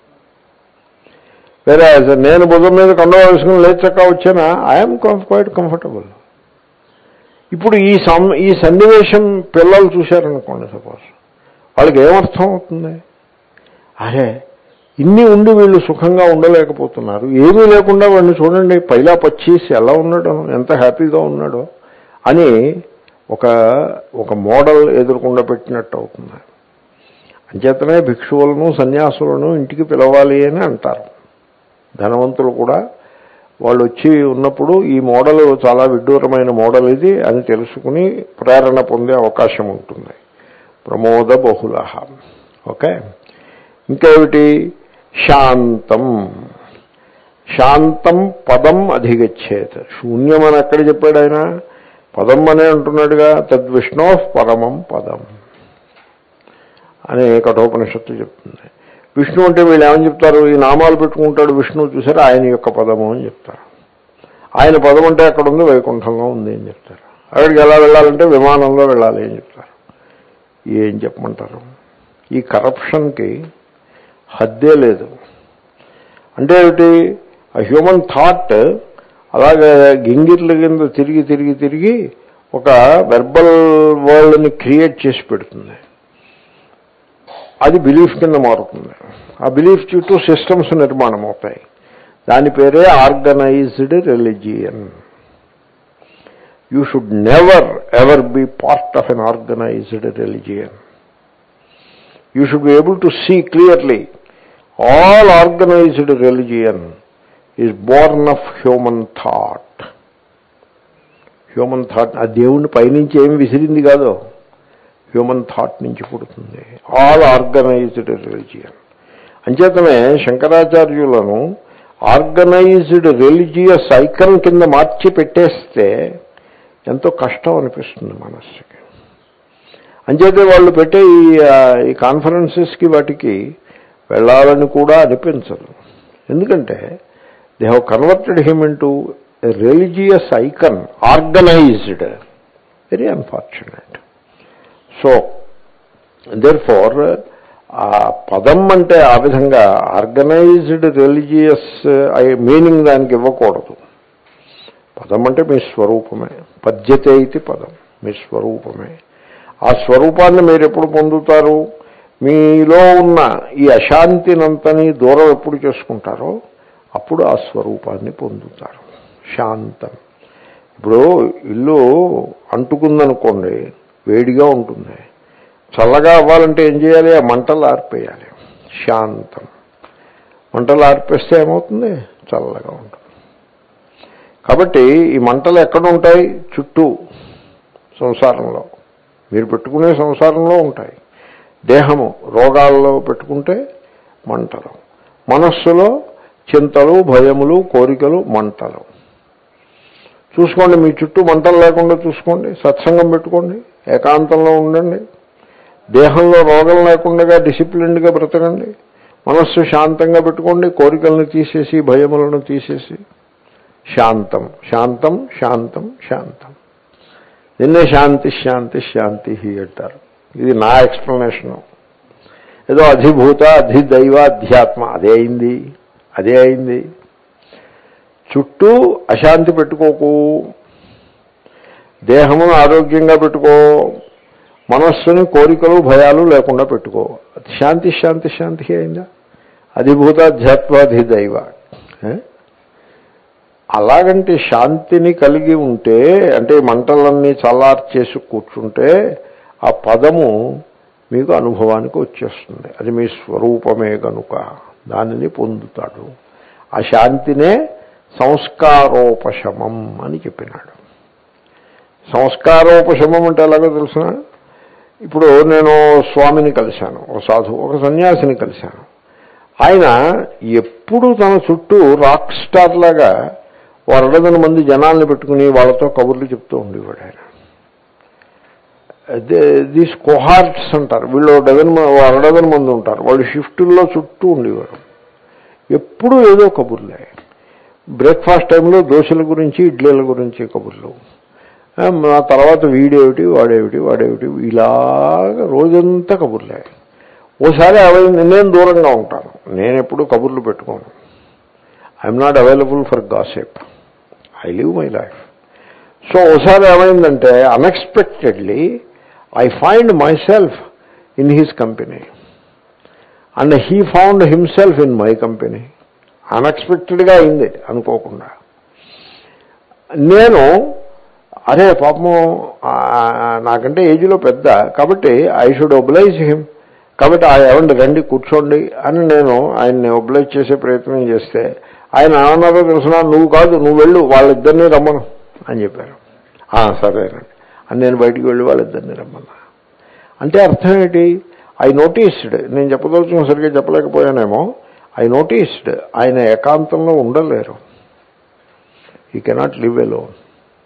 వేరే నేను భుజం మీద కండవ వేసుకుని లేచక్క వచ్చానా ఐఎమ్ క్వైట్ కంఫర్టబుల్ ఇప్పుడు ఈ సం ఈ సన్నివేశం పిల్లలు చూశారనుకోండి సపోజ్ వాళ్ళకి ఏమర్థం అవుతుంది అరే ఇన్ని ఉండి వీళ్ళు సుఖంగా ఉండలేకపోతున్నారు ఏమీ లేకుండా వాడిని చూడండి పైలా పచ్చేసి ఎలా ఉన్నాడో ఎంత హ్యాపీగా ఉన్నాడో అని ఒక ఒక మోడల్ ఎదురకుండా పెట్టినట్టు అవుతుంది అంచేతనే భిక్షువులను సన్యాసులను ఇంటికి పిలవాలి అని అంటారు ధనవంతులు కూడా వాళ్ళు వచ్చి ఉన్నప్పుడు ఈ మోడల్ చాలా విడ్డూరమైన మోడల్ ఇది అని తెలుసుకుని ప్రేరణ పొందే అవకాశం ఉంటుంది ప్రమోద బహుళ ఓకే ఇంకేమిటి శాంతం శాంతం పదం అధిగచ్చేత్ శూన్యం అని ఎక్కడ చెప్పాడు ఆయన పదం అనే అంటున్నాడుగా తద్విష్ణో పరమం పదం అని కఠోపనిషత్తు చెప్తుంది విష్ణు అంటే వీళ్ళు ఏమని చెప్తారు ఈ నామాలు పెట్టుకుంటాడు విష్ణు చూసారు ఆయన యొక్క పదము అని చెప్తారు ఆయన పదం అంటే అక్కడ ఉంది వైకుంఠంలో ఉంది అని చెప్తారు అక్కడికి ఎలా వెళ్ళాలంటే విమానంలో వెళ్ళాలి అని చెప్తారు ఏం చెప్పమంటారు ఈ కరప్షన్కి హద్దే లేదు అంటే ఏమిటి ఆ హ్యూమన్ థాట్ అలాగే గింగిర్ల కింద తిరిగి తిరిగి తిరిగి ఒక వెర్బల్ వరల్డ్ని క్రియేట్ చేసి పెడుతుంది అది బిలీఫ్ కింద మారుతుంది ఆ బిలీఫ్ చుట్టూ సిస్టమ్స్ నిర్మాణం అవుతాయి దాని పేరే organised religion you should never ever be part of an organised religion you should be able to see clearly all organised religion is born of human thought human thought ఆ దేవుణ్ణి పైనుంచి ఏమి విసిరింది కాదు హ్యూమన్ థాట్ నుంచి పుడుతుంది all organised religion అంచేతనే శంకరాచార్యులను organised religious icon కింద మార్చి పెట్టేస్తే ఎంతో కష్టం అనిపిస్తుంది మనస్సుకి అంచేతే వాళ్ళు పెట్టే ఈ ఆ, ఈ కాన్ఫరెన్సెస్కి వాటికి వెళ్ళాలని కూడా అనిపించదు ఎందుకంటే they have converted him into religious icon organised very unfortunate so therefore ఆ పదం అంటే ఆ విధంగా ఆర్గనైజ్డ్ రిలీజియస్ మీనింగ్ దానికి ఇవ్వకూడదు పదం అంటే మీ స్వరూపమే పద్యతే ఇది పదం మీ స్వరూపమే ఆ స్వరూపాన్ని మీరు ఎప్పుడు పొందుతారు మీలో ఉన్న ఈ అశాంతినంతని దూరం ఎప్పుడు చేసుకుంటారో అప్పుడు ఆ స్వరూపాన్ని పొందుతారు శాంతం ఇప్పుడు ఇల్లు అంటుకుందనుకోండి వేడిగా ఉంటుంది చల్లగా అవ్వాలంటే ఏం చేయాలి ఆ మంటలు ఆర్పేయాలి శాంతం మంటలు ఆర్పేస్తే ఏమవుతుంది చల్లగా ఉంటుంది కాబట్టి ఈ మంటలు ఎక్కడ ఉంటాయి చుట్టూ సంసారంలో మీరు పెట్టుకునే సంసారంలో ఉంటాయి దేహము రోగాల్లో పెట్టుకుంటే మంటలు మనస్సులో చింతలు భయములు కోరికలు మంటలు చూసుకోండి మీ చుట్టూ మంటలు లేకుండా చూసుకోండి సత్సంగం పెట్టుకోండి ఏకాంతంలో ఉండండి దేహంలో రోగం లేకుండా డిసిప్లిన్డ్గా బ్రతకండి మనస్సు శాంతంగా పెట్టుకోండి కోరికలను తీసేసి భయములను తీసేసి శాంతం శాంతం శాంతం శాంతం నిన్నే శాంతి శాంతి శాంతి అంటారు ఇది నా ఎక్స్ప్లెనేషను ఏదో అధిభూత అధిదైవ అధ్యాత్మ అదే అయింది అదే అయింది చుట్టూ అశాంతి పెట్టుకోకు దేహమును ఆరోగ్యంగా పెట్టుకో మనస్సుని కోరికలు భయాలు లేకుండా పెట్టుకో అది శాంతి శాంతి శాంతి అయిందా అధిభూతాధ్యాత్వాధిదైవ ఏ? అలాగంటే శాంతిని కలిగి ఉంటే అంటే ఈ మంటలన్నీ చల్లార్చేసి కూర్చుంటే ఆ పదము మీకు అనుభవానికి వచ్చేస్తుంది అది మీ స్వరూపమే కనుక దానిని పొందుతాడు ఆ శాంతినే సంస్కారోపశమం అని చెప్పినాడు సంస్కారోపశమం అంటే ఎలాగో తెలుసిన ఇప్పుడు నేను స్వామిని కలిశాను ఒక సాధువు ఒక సన్యాసిని కలిశాను ఆయన ఎప్పుడు తన చుట్టూ రాక్ స్టార్ లాగా వరడదని మంది జనాల్ని పెట్టుకుని వాళ్ళతో కబుర్లు చెప్తూ ఉండేవాడు ఆయన దీస్ కొహార్ట్స్ అంటారు వీళ్ళు డజన్ అరడజన్ మంది ఉంటారు వాళ్ళు షిఫ్టుల్లో చుట్టూ ఉండేవారు ఎప్పుడూ ఏదో కబుర్లే బ్రేక్ఫాస్ట్ టైంలో దోశల గురించి ఇడ్లీల గురించి కబుర్లు ఆ, ఆ తర్వాత వీడేమిటి వాడేమిటి వాడేమిటి ఇలాగ రోజంతా కబుర్లే ఓసారి అవి నేను దూరంగా ఉంటాను నేను ఎప్పుడు కబుర్లు పెట్టుకోను I'm not available for gossip I live my life so ఒకసారి ఏమైందంటే unexpectedly I find myself in his company and he found himself in my company అన్ఎక్స్పెక్టెడ్గా అయింది అనుకోకుండా నేను అరే పాపము ఆ, నాకంటే ఏజ్లో పెద్ద కాబట్టి ఐ షుడ్ ఒబ్లైజ్ హిమ్ కాబట్టి ఆ ఎవండి రండి కూర్చోండి అని నేను ఆయన్ని ఒబ్లైజ్ చేసే ప్రయత్నం చేస్తే ఆయన ఏమన్నారో తెలుసునా నువ్వు కాదు నువ్వు వెళ్ళు వాళ్ళిద్దరినీ రమ్మను అని చెప్పారు "ఆ, సరేనండి అని నేను బయటికి వెళ్ళి వాళ్ళిద్దరినీ రమ్మన్నా అంటే అర్థం ఏంటి ఐ నోటీస్డ్ నేను చెప్పదలుచుకున్న సరిగ్గా చెప్పలేకపోయానేమో ఐ నోటీస్డ్ ఆయన ఏకాంతంలో ఉండలేరు he cannot live alone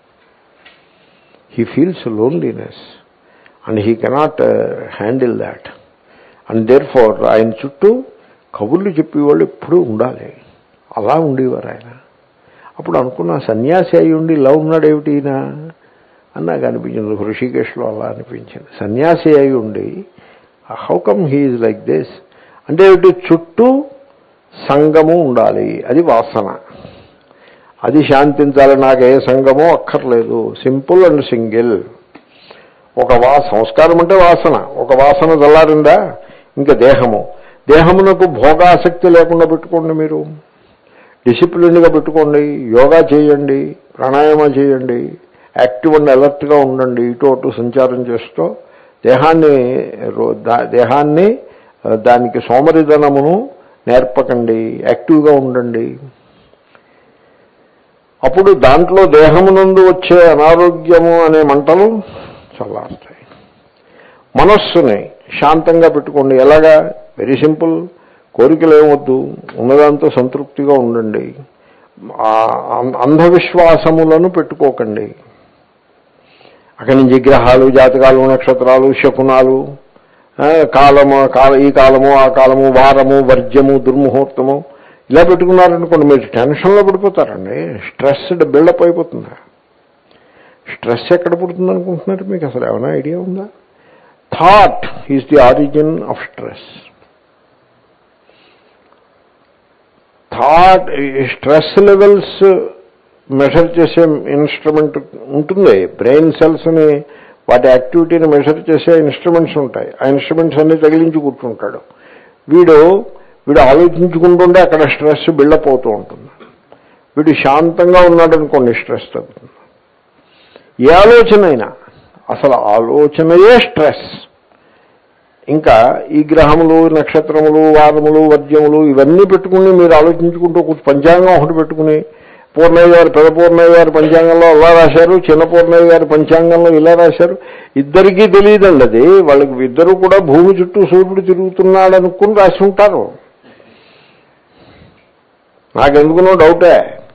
he feels loneliness and he cannot handle that and therefore ఆయన చుట్టూ కబుర్లు చెప్పేవాళ్ళు ఎప్పుడూ ఉండాలి అలా ఉండేవారు ఆయన అప్పుడు అనుకున్న సన్యాసి అయి ఉండి ఇలా ఉన్నాడేమిటి ఈయన అని నాకు అనిపించింది హృషికేశ్లో అలా అనిపించింది సన్యాసి అయి ఉండి how come he like this అంటే ఏమిటి చుట్టూ సంగము ఉండాలి అది వాసన అది శాంతించాలి నాకు ఏ సంగమో అక్కర్లేదు సింపుల్ అండ్ సింగిల్ ఒక వా సంస్కారం అంటే వాసన ఒక వాసన చల్లారిందా ఇంకా దేహము దేహమునకు భోగాసక్తి లేకుండా పెట్టుకోండి మీరు డిసిప్లిన్గా పెట్టుకోండి యోగా చేయండి ప్రాణాయామ చేయండి యాక్టివ్ అండ్ అలర్ట్గా ఉండండి ఇటు అటు సంచారం చేస్తూ దేహాన్ని రో- దా- దేహాన్ని ఆ, దానికి సోమరిధనమును నేర్పకండి యాక్టివ్గా ఉండండి అప్పుడు దాంట్లో దేహమునందు వచ్చే అనారోగ్యము అనే మంటలు చల్లారుతాయి మనస్సుని శాంతంగా పెట్టుకోండి ఎలాగా వెరీ సింపుల్ కోరికలు ఏమొద్దు ఉన్నదాంతో సంతృప్తిగా ఉండండి ఆ అం- అంధవిశ్వాసములను పెట్టుకోకండి అక్కడి నుంచి గ్రహాలు జాతకాలు నక్షత్రాలు శకునాలు ఆ, కాలము కాల ఈ కాలము ఆ కాలము వారము వర్జ్యము దుర్ముహూర్తము ఇలా పెట్టుకున్నారనుకోండి మీరు టెన్షన్లో పడిపోతారండి స్ట్రెస్ బిల్డప్ అయిపోతుంది స్ట్రెస్ ఎక్కడ పుడుతుంది అనుకుంటున్నారు మీకు అసలు ఏమైనా ఐడియా ఉందా thought is the origin of stress thought stress levels measure చేసే ఇన్స్ట్రుమెంట్ ఉంటుంది బ్రెయిన్ సెల్స్ని వాటి యాక్టివిటీని మెషర్ చేసే ఇన్స్ట్రుమెంట్స్ ఉంటాయి ఆ ఇన్స్ట్రుమెంట్స్ అన్ని తగిలించి కూర్చుంటాడు వీడు వీడు ఆలోచించుకుంటుంటే అక్కడ స్ట్రెస్ బిల్డప్ అవుతూ ఉంటుంది వీడు శాంతంగా ఉన్నాడు అనుకోండి స్ట్రెస్ తగ్గుతుంది ఏ ఆలోచన అయినా అసలు ఆలోచనయే స్ట్రెస్ ఇంకా ఈ గ్రహములు నక్షత్రములు వారములు వర్జ్యములు ఇవన్నీ పెట్టుకుని మీరు ఆలోచించుకుంటూ కూర్చు- పంచాంగం ఒకటి పెట్టుకుని పూర్ణయ్య గారు పెద్ద పూర్ణయ్య గారి పంచాంగంలో అలా రాశారు చిన్న పూర్ణయ్య గారి పంచాంగంలో ఇలా రాశారు ఇద్దరికీ తెలియదండి అది వాళ్ళకి ఇద్దరు కూడా భూమి చుట్టూ సూర్యుడు తిరుగుతున్నాడు అనుకుని రాసి ఉంటారు నాకెందుకునో డౌటే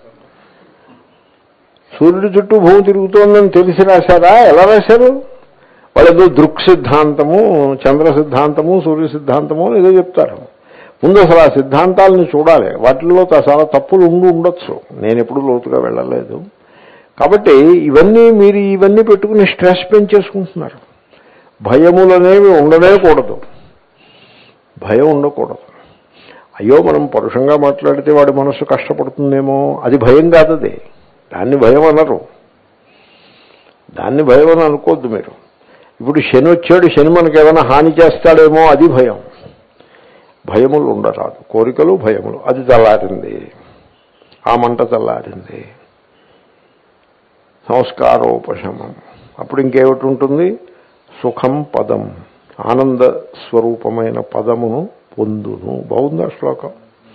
సూర్యుడి చుట్టూ భూమి తిరుగుతోందని తెలిసి రాశారా ఎలా రాశారు వాళ్ళేదో దృక్ సిద్ధాంతము చంద్ర సిద్ధాంతము సూర్య సిద్ధాంతము అని ఏదో చెప్తారు ముందు అసలు ఆ సిద్ధాంతాలను చూడాలి వాటిల్లో త- చాలా తప్పులు ఉండి ఉండొచ్చు నేను ఎప్పుడు లోతుగా వెళ్ళలేదు కాబట్టి ఇవన్నీ మీరు ఇవన్నీ పెట్టుకుని స్ట్రెస్ పెంచేసుకుంటున్నారు భయములనేవి ఉండనే కూడదు భయం ఉండకూడదు అయ్యో మనం పరుషంగా మాట్లాడితే వాడి మనస్సు కష్టపడుతుందేమో అది భయం కాదు అది దాన్ని భయం అనరు దాన్ని భయం అని అనుకోవద్దు మీరు ఇప్పుడు శని వచ్చాడు శని మనకు ఏమైనా హాని చేస్తాడేమో అది భయం భయములు ఉండరాదు కోరికలు భయములు అది చల్లారింది ఆ మంట చల్లారింది సంస్కారోపశమం అప్పుడు ఇంకేమిటి ఉంటుంది సుఖం పదం ఆనంద స్వరూపమైన పదమును పొందును బాగుందా శ్లోకం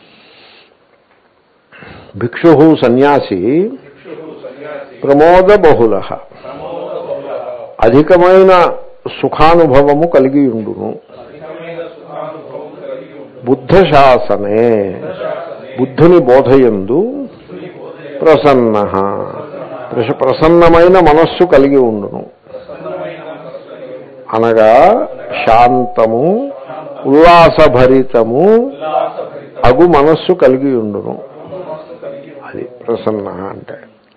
భిక్షు సన్యాసి భిక్షువు సన్యాసి ప్రమోద బహుళ ప్రమోద బహుళ అధికమైన సుఖానుభవము కలిగి ఉండును అధికమైన సుఖానుభవం కలిగి ఉంటుంది బుద్ధ శాసనే శాసనే బుద్ధుని బోధయందు ప్రసన్న ప్రస- ప్రసన్నమైన మనస్సు కలిగి ఉండును ప్రసన్నమైన మనస్సుని అనగా శాంతము ఉల్లాసభరితము ఉల్లాసభరిత అగు మనస్సు కలిగి ఉండును మనస్సు కలిగి అది ప్రసన్న అంటే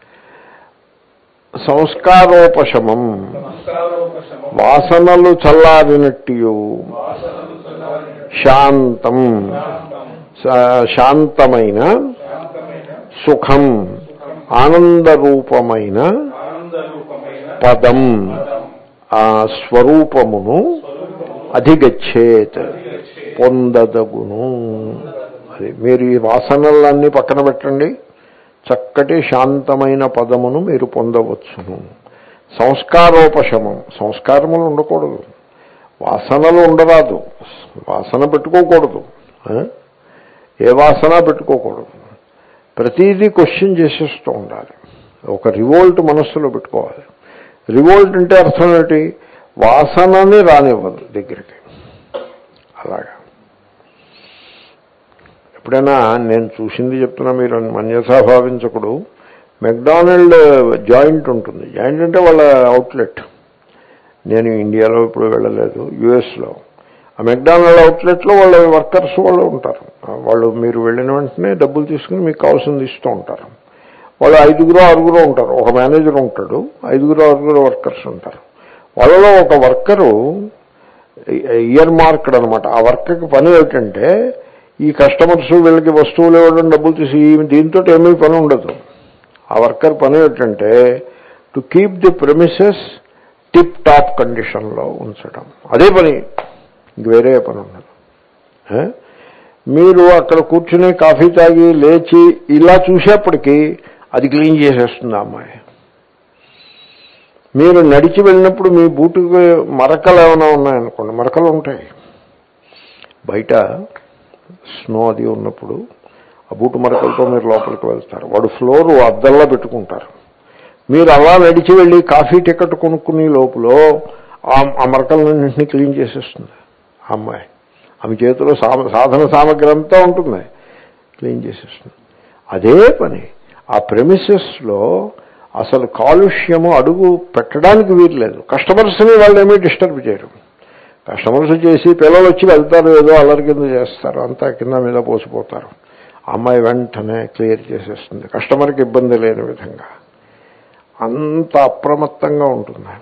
సంస్కారోపశమం సంస్కారోపశమం వాసనలు చల్లారినట్టు వాసనలు చల్లారిన శాంతం శాంతం శా- శాంతమైన శాంతమైన సుఖం ఆనందరూపమైన ఆనందరూపమైన పదం పదం ఆ స్వరూపమును అధిగచ్చేత్ పొందదగును అది మీరు ఈ వాసనలన్నీ పక్కన పెట్టండి చక్కటి శాంతమైన పదమును మీరు పొందవచ్చును సంస్కారోపశమం సంస్కారములు ఉండకూడదు వాసనలు ఉండరాదు వాసన పెట్టుకోకూడదు ఆ? ఏ వాసన పెట్టుకోకూడదు ప్రతిదీ క్వశ్చన్ చేసేస్తూ ఉండాలి ఒక రివోల్ట్ మనస్సులో పెట్టుకోవాలి రివోల్ట్ అంటే అర్థం ఏంటి వాసనని రానివ్వదు దగ్గరికి అలాగా ఎప్పుడైనా నేను చూసింది చెప్తున్నా మీరు మన్యసా భావించకుడు మెక్డానల్డ్ జాయింట్ ఉంటుంది జాయింట్ అంటే వాళ్ళ అవుట్లెట్ నేను ఇండియాలో ఇప్పుడు వెళ్ళలేదు యుఎస్లో ఆ మెక్డానల్డ్ అవుట్లెట్లో వాళ్ళ వర్కర్స్ వాళ్ళు ఉంటారు వాళ్ళు మీరు వెళ్ళిన వెంటనే డబ్బులు తీసుకుని మీకు కావాల్సింది ఇస్తూ ఉంటారు వాళ్ళు ఐదుగురు ఆరుగురు ఉంటారు ఒక మేనేజర్ ఉంటాడు ఐదుగురు ఆరుగురు వర్కర్స్ ఉంటారు వాళ్ళలో ఒక వర్కరు ఇయర్ మార్క్డ్ అనమాట ఆ వర్కర్కి పని ఏమిటంటే ఈ కస్టమర్స్ వీళ్ళకి వస్తువులు ఇవ్వడం డబ్బులు తీసి ఈ- దీంతో ఏమీ పని ఉండదు ఆ వర్కర్ పని ఏమిటంటే to keep the premises tip top కండిషన్లో ఉంచడం అదే పని ఇంక వేరే పని ఉండదు ఏ? మీరు అక్కడ కూర్చుని కాఫీ తాగి లేచి ఇలా చూసేప్పటికీ అది క్లీన్ చేసేస్తుంది ఆ అమ్మాయి మీరు నడిచి వెళ్ళినప్పుడు మీ బూటుకి మరకలు ఏమైనా ఉన్నాయనుకోండి మరకలు ఉంటాయి బయట స్నో అది ఉన్నప్పుడు ఆ బూటు మరకలతో మీరు లోపలికి వెళ్తారు వాడు ఫ్లోర్ అద్దంలో పెట్టుకుంటారు మీరు అలా నడిచి వెళ్ళి కాఫీ టికెట్ కొనుక్కునే లోపల ఆ- ఆ మరకలన్నింటినీ క్లీన్ చేసేస్తుంది ఆ అమ్మాయి ఆమె చేతిలో సామ సాధన సామగ్రి అంతా ఉంటుంది క్లీన్ చేసేస్తుంది అదే పని ఆ ప్రెమిసెస్లో అసలు కాలుష్యము అడుగు పెట్టడానికి వీల్లేదు కస్టమర్స్ని వాళ్ళు ఏమీ డిస్టర్బ్ చేయరు కస్టమర్స్ చేసి పిల్లలు వచ్చి వెళ్తారు ఏదో అల్లరి కింద చేస్తారు అంతా కింద మీద పోసిపోతారు అమ్మాయి వెంటనే క్లియర్ చేసేస్తుంది కస్టమర్కి ఇబ్బంది లేని విధంగా అంత అప్రమత్తంగా ఉంటుంది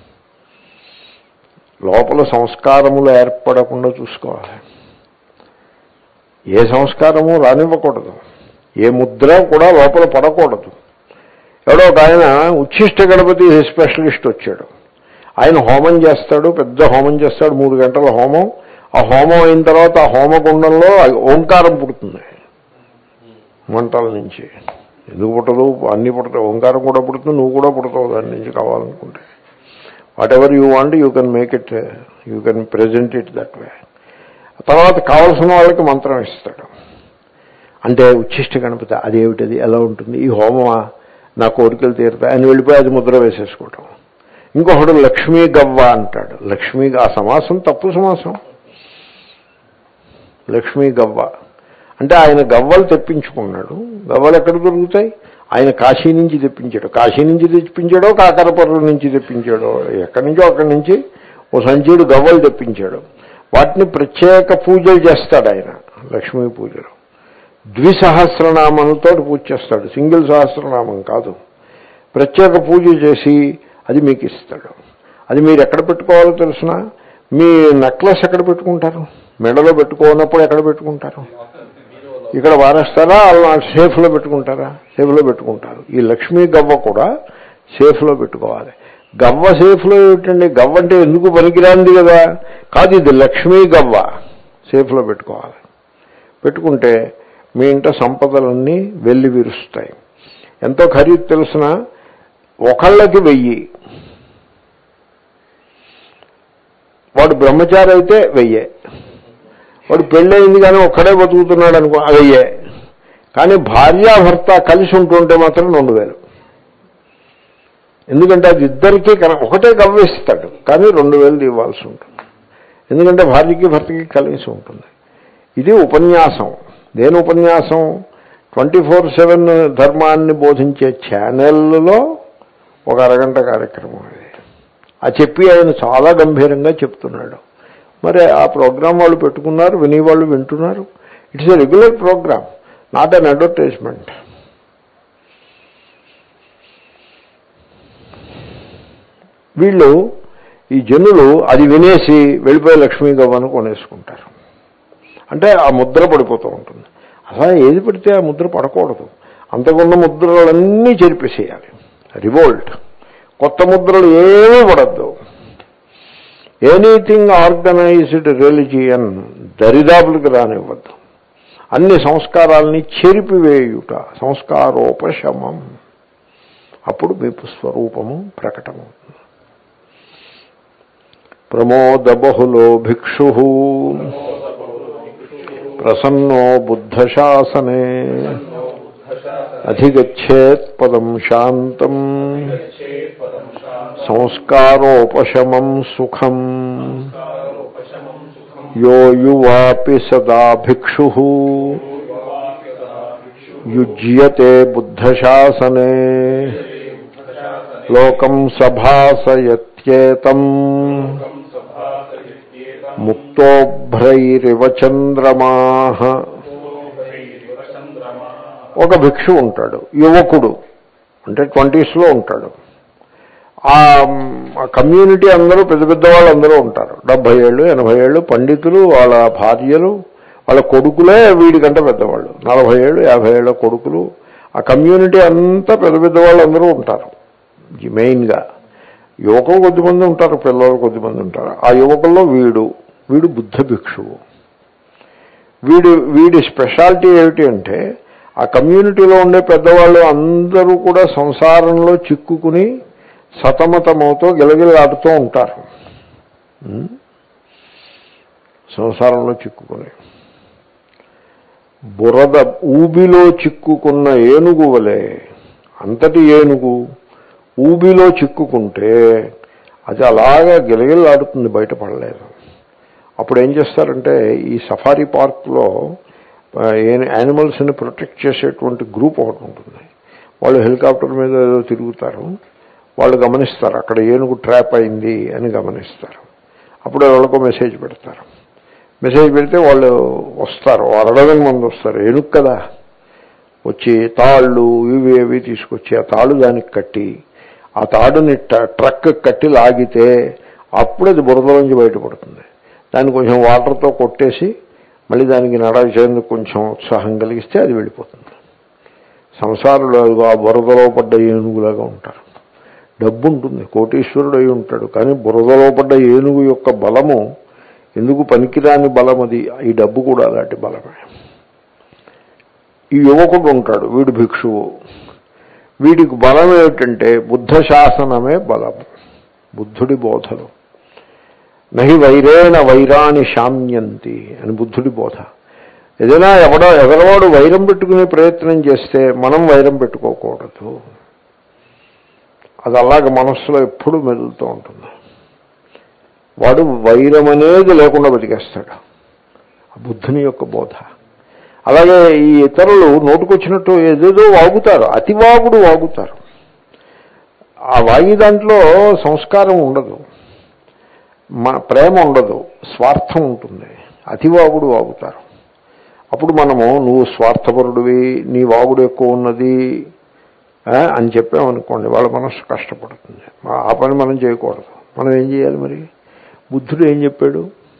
లోపల సంస్కారములు ఏర్పడకుండా చూసుకోవాలి ఏ సంస్కారము రానివ్వకూడదు ఏ ముద్ర కూడా లోపల పడకూడదు ఎవడో ఒక ఆయన ఉచ్ఛిష్ట గణపతి స్పెషలిస్ట్ వచ్చాడు ఆయన హోమం చేస్తాడు పెద్ద హోమం చేస్తాడు మూడు గంటల హోమం ఆ హోమం అయిన తర్వాత ఆ హోమగుండంలో ఆ ఓంకారం పుడుతుంది మంటల నుంచి ఎందుకు పుట్టదు అన్నీ పుడతాయి ఓంకారం కూడా పుడుతుంది నువ్వు కూడా పుడతావు దాని నుంచి కావాలనుకుంటే whatever you want you can make it you can present it that way తర్వాత కావలసిన వాళ్ళకి మంత్రం ఇస్తాడు అంటే ఉచ్ఛిష్ట గణపతి అదేమిటది ఎలా ఉంటుంది ఈ హోమమా నా కోరికలు తీరుతాయి అని వెళ్ళిపోయి అది ముద్ర వేసేసుకోవటం ఇంకొకడు లక్ష్మీ గవ్వ అంటాడు లక్ష్మీ ఆ సమాసం తప్పు సమాసం లక్ష్మీ గవ్వ అంటే ఆయన గవ్వలు తెప్పించుకున్నాడు గవ్వలు ఎక్కడ దొరుకుతాయి ఆయన కాశీ నుంచి తెప్పించాడు కాశీ నుంచి తెప్పించాడో కాకరపర్రు నుంచి తెప్పించాడో ఎక్కడి నుంచో అక్కడి నుంచి ఓ సంచీడు గవ్వలు తెప్పించాడు వాటిని ప్రత్యేక పూజలు చేస్తాడు ఆయన లక్ష్మీ పూజలు ద్విసహస్రనామంతో పూజ చేస్తాడు సింగిల్ సహస్రనామం కాదు ప్రత్యేక పూజ చేసి అది మీకు ఇస్తాడు అది మీరు ఎక్కడ పెట్టుకోవాలో తెలుసిన మీ నెక్లెస్ ఎక్కడ పెట్టుకుంటారు మెడలో పెట్టుకోనప్పుడు ఎక్కడ పెట్టుకుంటారు ఇక్కడ వారేస్తారా అలా సేఫ్లో పెట్టుకుంటారా సేఫ్లో పెట్టుకుంటారు ఈ లక్ష్మీ గవ్వ కూడా సేఫ్లో పెట్టుకోవాలి గవ్వ సేఫ్లో ఏమిటండి గవ్వ అంటే ఎందుకు పనికిరాంది కదా కాదు ఇది లక్ష్మీ గవ్వ సేఫ్లో పెట్టుకోవాలి పెట్టుకుంటే మీ ఇంట సంపదలన్నీ వెళ్ళి విరుస్తాయి ఎంతో ఖరీదు తెలిసిన ఒకళ్ళకి వెయ్యి వాడు బ్రహ్మచారి అయితే వెయ్యే వాడు పెళ్ళయింది కానీ ఒక్కడే బతుకుతున్నాడు అనుకో వెయ్యే కానీ భార్యాభర్త కలిసి ఉంటుంటే మాత్రం రెండు వేలు ఎందుకంటే అది ఇద్దరికీ కన ఒకటే గవ్వేస్తాడు కానీ రెండు వేలు ఇవ్వాల్సి ఉంటుంది ఎందుకంటే భార్యకి భర్తకి కలిసి ఉంటుంది ఇది ఉపన్యాసం దేని ఉపన్యాసం ట్వంటీ ఫోర్ సెవెన్ ధర్మాన్ని బోధించే ఛానల్లో ఒక అరగంట కార్యక్రమం ఇది ఆ చెప్పి ఆయన చాలా గంభీరంగా చెప్తున్నాడు మరి ఆ ప్రోగ్రాం వాళ్ళు పెట్టుకున్నారు వినేవాళ్ళు వింటున్నారు it's a regular programme not an advertisement వీళ్ళు ఈ జనులు అది వినేసి వెళ్ళిపోయి లక్ష్మీ గవ్వను కొనేసుకుంటారు అంటే ఆ ముద్ర పడిపోతూ ఉంటుంది అలా ఏది పడితే ఆ ముద్ర పడకూడదు అంతకున్న ముద్రలన్నీ చెరిపేసేయాలి రివోల్ట్ కొత్త ముద్రలు ఏమీ పడద్దు ఎనీథింగ్ ఆర్గనైజ్డ్ రిలిజియన్ దరిదాపులకు రానివ్వద్దు అన్ని సంస్కారాల్ని చెరిపివేయుట సంస్కారోపశమం అప్పుడు మీ స్వరూపము ప్రకటమవుతుంది ప్రమోద బహులో భిక్షు ప్రసన్నో బుద్ధశాసనే అధిగచ్చేత్ పదం శాంతం సంస్కారోపశమం సుఖం యో యువాపి సదా భిక్షు యుజ్యతే బుద్ధశాసనే లోకం సభాసయత్యేతం ముక్తోభ్రైరివ చంద్రమా ఒక భిక్షు ఉంటాడు యువకుడు అంటే ట్వంటీస్లో ఉంటాడు ఆ కమ్యూనిటీ అందరూ పెద్ద పెద్ద వాళ్ళు అందరూ ఉంటారు డెబ్బై ఏళ్ళు ఎనభై ఏళ్ళు పండితులు వాళ్ళ భార్యలు వాళ్ళ కొడుకులే వీడికంటే పెద్దవాళ్ళు నలభై ఏళ్ళు యాభై ఏళ్ళ కొడుకులు ఆ కమ్యూనిటీ అంతా పెద్ద పెద్ద వాళ్ళు అందరూ ఉంటారు మెయిన్గా యువకులు కొద్దిమంది ఉంటారు పిల్లలు కొద్దిమంది ఉంటారు ఆ యువకుల్లో వీడు వీడు బుద్ధ భిక్షువు వీడు వీడి స్పెషాలిటీ ఏమిటి అంటే ఆ కమ్యూనిటీలో ఉండే పెద్దవాళ్ళు అందరూ కూడా సంసారంలో చిక్కుకుని సతమతమవుతూ గిలగిలాడుతూ ఉంటారు ఉం? సంసారంలో చిక్కుకుని బురద ఊబిలో చిక్కుకున్న ఏనుగు వలె అంతటి ఏనుగు ఊబిలో చిక్కుకుంటే అది అలాగా గిలగిలాడుతుంది బయటపడలేదు అప్పుడు ఏం చేస్తారంటే ఈ సఫారీ పార్క్లో యానిమల్స్ని ప్రొటెక్ట్ చేసేటువంటి గ్రూప్ ఒకటి ఉంటుంది వాళ్ళు హెలికాప్టర్ మీద ఏదో తిరుగుతారు వాళ్ళు గమనిస్తారు అక్కడ ఏనుగు ట్రాప్ అయింది అని గమనిస్తారు అప్పుడు వాళ్ళకు మెసేజ్ పెడతారు మెసేజ్ పెడితే వాళ్ళు వస్తారు అరడదని మంది వస్తారు ఏనుగు కదా వచ్చి తాళ్ళు ఇవి ఇవి తీసుకొచ్చి ఆ తాళ్ళు దానికి కట్టి ఆ తాడుని ట- ట్రక్ కట్టి లాగితే అప్పుడు అది బురదలోంచి బయటపడుతుంది దాన్ని కొంచెం వాటర్తో కొట్టేసి మళ్ళీ దానికి నడచేందుకు కొంచెం ఉత్సాహం కలిగిస్తే అది వెళ్ళిపోతుంది సంసారంలో ఆ బురదలో పడ్డ ఏనుగులాగా ఉంటారు డబ్బు ఉంటుంది కోటీశ్వరుడు అయి ఉంటాడు కానీ బురదలో పడ్డ ఏనుగు యొక్క బలము ఎందుకు పనికిరాని బలం అది ఈ డబ్బు కూడా అలాంటి బలమే ఈ యువకుడు ఉంటాడు వీడు భిక్షువు వీడికి బలం ఏమిటంటే బుద్ధ శాసనమే బలము బుద్ధుడి బోధలు నహి వైరేణ వైరాణి శామ్యంతి అని బుద్ధుడి బోధ ఏదైనా ఎవడో ఎదరవాడు వైరం పెట్టుకునే ప్రయత్నం చేస్తే మనం వైరం పెట్టుకోకూడదు అది అలాగ మనస్సులో ఎప్పుడూ మెదులుతూ ఉంటుంది వాడు వైరం అనేది లేకుండా బతికేస్తాడు ఆ బుద్ధుని యొక్క బోధ అలాగే ఈ ఇతరులు నోటుకొచ్చినట్టు ఏదేదో వాగుతారు అతివాగుడు వాగుతారు ఆ వాగి దాంట్లో సంస్కారం ఉండదు మన ప్రేమ ఉండదు స్వార్థం ఉంటుంది అతివాగుడు వాగుతారు అప్పుడు మనము నువ్వు స్వార్థపరుడివి నీ వాగుడు ఎక్కువ ఉన్నది ఆ, అని చెప్పామనుకోండి వాళ్ళ మనస్సు కష్టపడుతుంది ఆ పని మనం చేయకూడదు మనం ఏం చేయాలి మరి బుద్ధుడు ఏం చెప్పాడు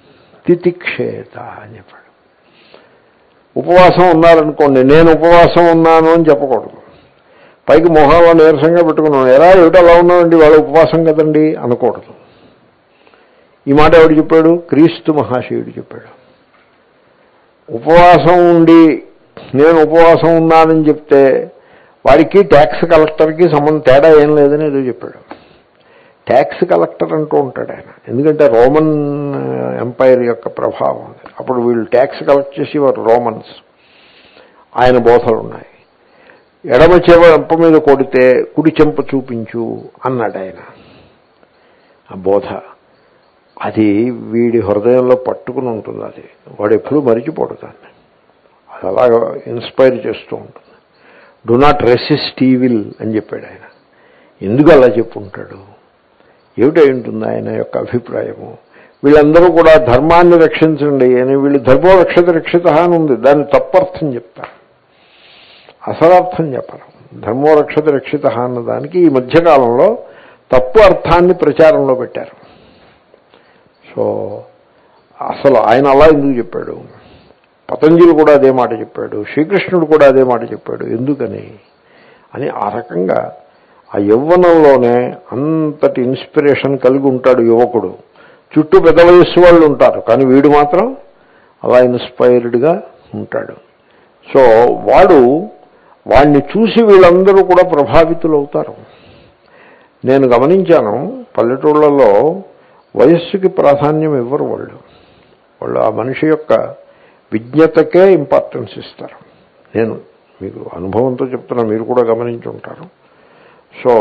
తితిక్షేత అని చెప్పాడు ఉపవాసం ఉన్నారనుకోండి నేను ఉపవాసం ఉన్నాను అని చెప్పకూడదు పైకి మొహంలో నీరసంగా పెట్టుకున్నాను ఎలా ఏమిటి అలా ఉన్నానండి వాళ్ళ ఉపవాసం కదండి అనకూడదు ఈ మాట ఎవడు చెప్పాడు క్రీస్తు మహాశివుడు చెప్పాడు ఉపవాసం ఉండి నేను ఉపవాసం ఉన్నానని చెప్తే వాడికి ట్యాక్స్ కలెక్టర్కి సంబంధం తేడా ఏం లేదని ఏదో చెప్పాడు ట్యాక్స్ కలెక్టర్ అంటూ ఉంటాడు ఆయన ఎందుకంటే రోమన్ ఎంపైర్ యొక్క ప్రభావం ఉంది అప్పుడు వీళ్ళు ట్యాక్స్ కలెక్ట్ చేసేవారు రోమన్స్ ఆయన బోధలు ఉన్నాయి ఎడమ చెంప మీద కొడితే కుడి చెంప చూపించు అన్నాడు ఆయన ఆ బోధ అది వీడి హృదయంలో పట్టుకుని ఉంటుంది అది వాడు ఎప్పుడూ మరిచిపోడు దాన్ని అది అలాగా ఇన్స్పైర్ చేస్తూ ఉంటుంది డు నాట్ రెసిస్ట్ ఈవిల్ అని చెప్పాడు ఆయన ఎందుకు అలా చెప్పుంటాడు ఏమిటై ఉంటుంది ఆయన యొక్క అభిప్రాయము వీళ్ళందరూ కూడా ధర్మాన్ని రక్షించండి అని వీళ్ళు ధర్మో రక్షత రక్షిత అని ఉంది దాన్ని తప్పర్థం చెప్తారు అసలర్థం చెప్పరు ధర్మో రక్షత రక్షిత అన్న దానికి ఈ మధ్యకాలంలో తప్పు అర్థాన్ని ప్రచారంలో పెట్టారు సో అసలు ఆయన అలా ఎందుకు చెప్పాడు పతంజలి కూడా అదే మాట చెప్పాడు శ్రీకృష్ణుడు కూడా అదే మాట చెప్పాడు ఎందుకని అని ఆ రకంగా ఆ యవ్వనంలోనే అంతటి ఇన్స్పిరేషన్ కలిగి ఉంటాడు యువకుడు చుట్టూ పెద్ద వయస్సు వాళ్ళు ఉంటారు కానీ వీడు మాత్రం అలా ఇన్స్పైర్డ్గా ఉంటాడు సో వాడు వాడిని చూసి వీళ్ళందరూ కూడా ప్రభావితులవుతారు నేను గమనించాను పల్లెటూళ్ళలో వయస్సుకి ప్రాధాన్యం ఇవ్వరు వాళ్ళు వాళ్ళు ఆ మనిషి యొక్క విజ్ఞతకే ఇంపార్టెన్స్ ఇస్తారు నేను మీకు అనుభవంతో చెప్తున్నా మీరు కూడా గమనించి ఉంటారు సో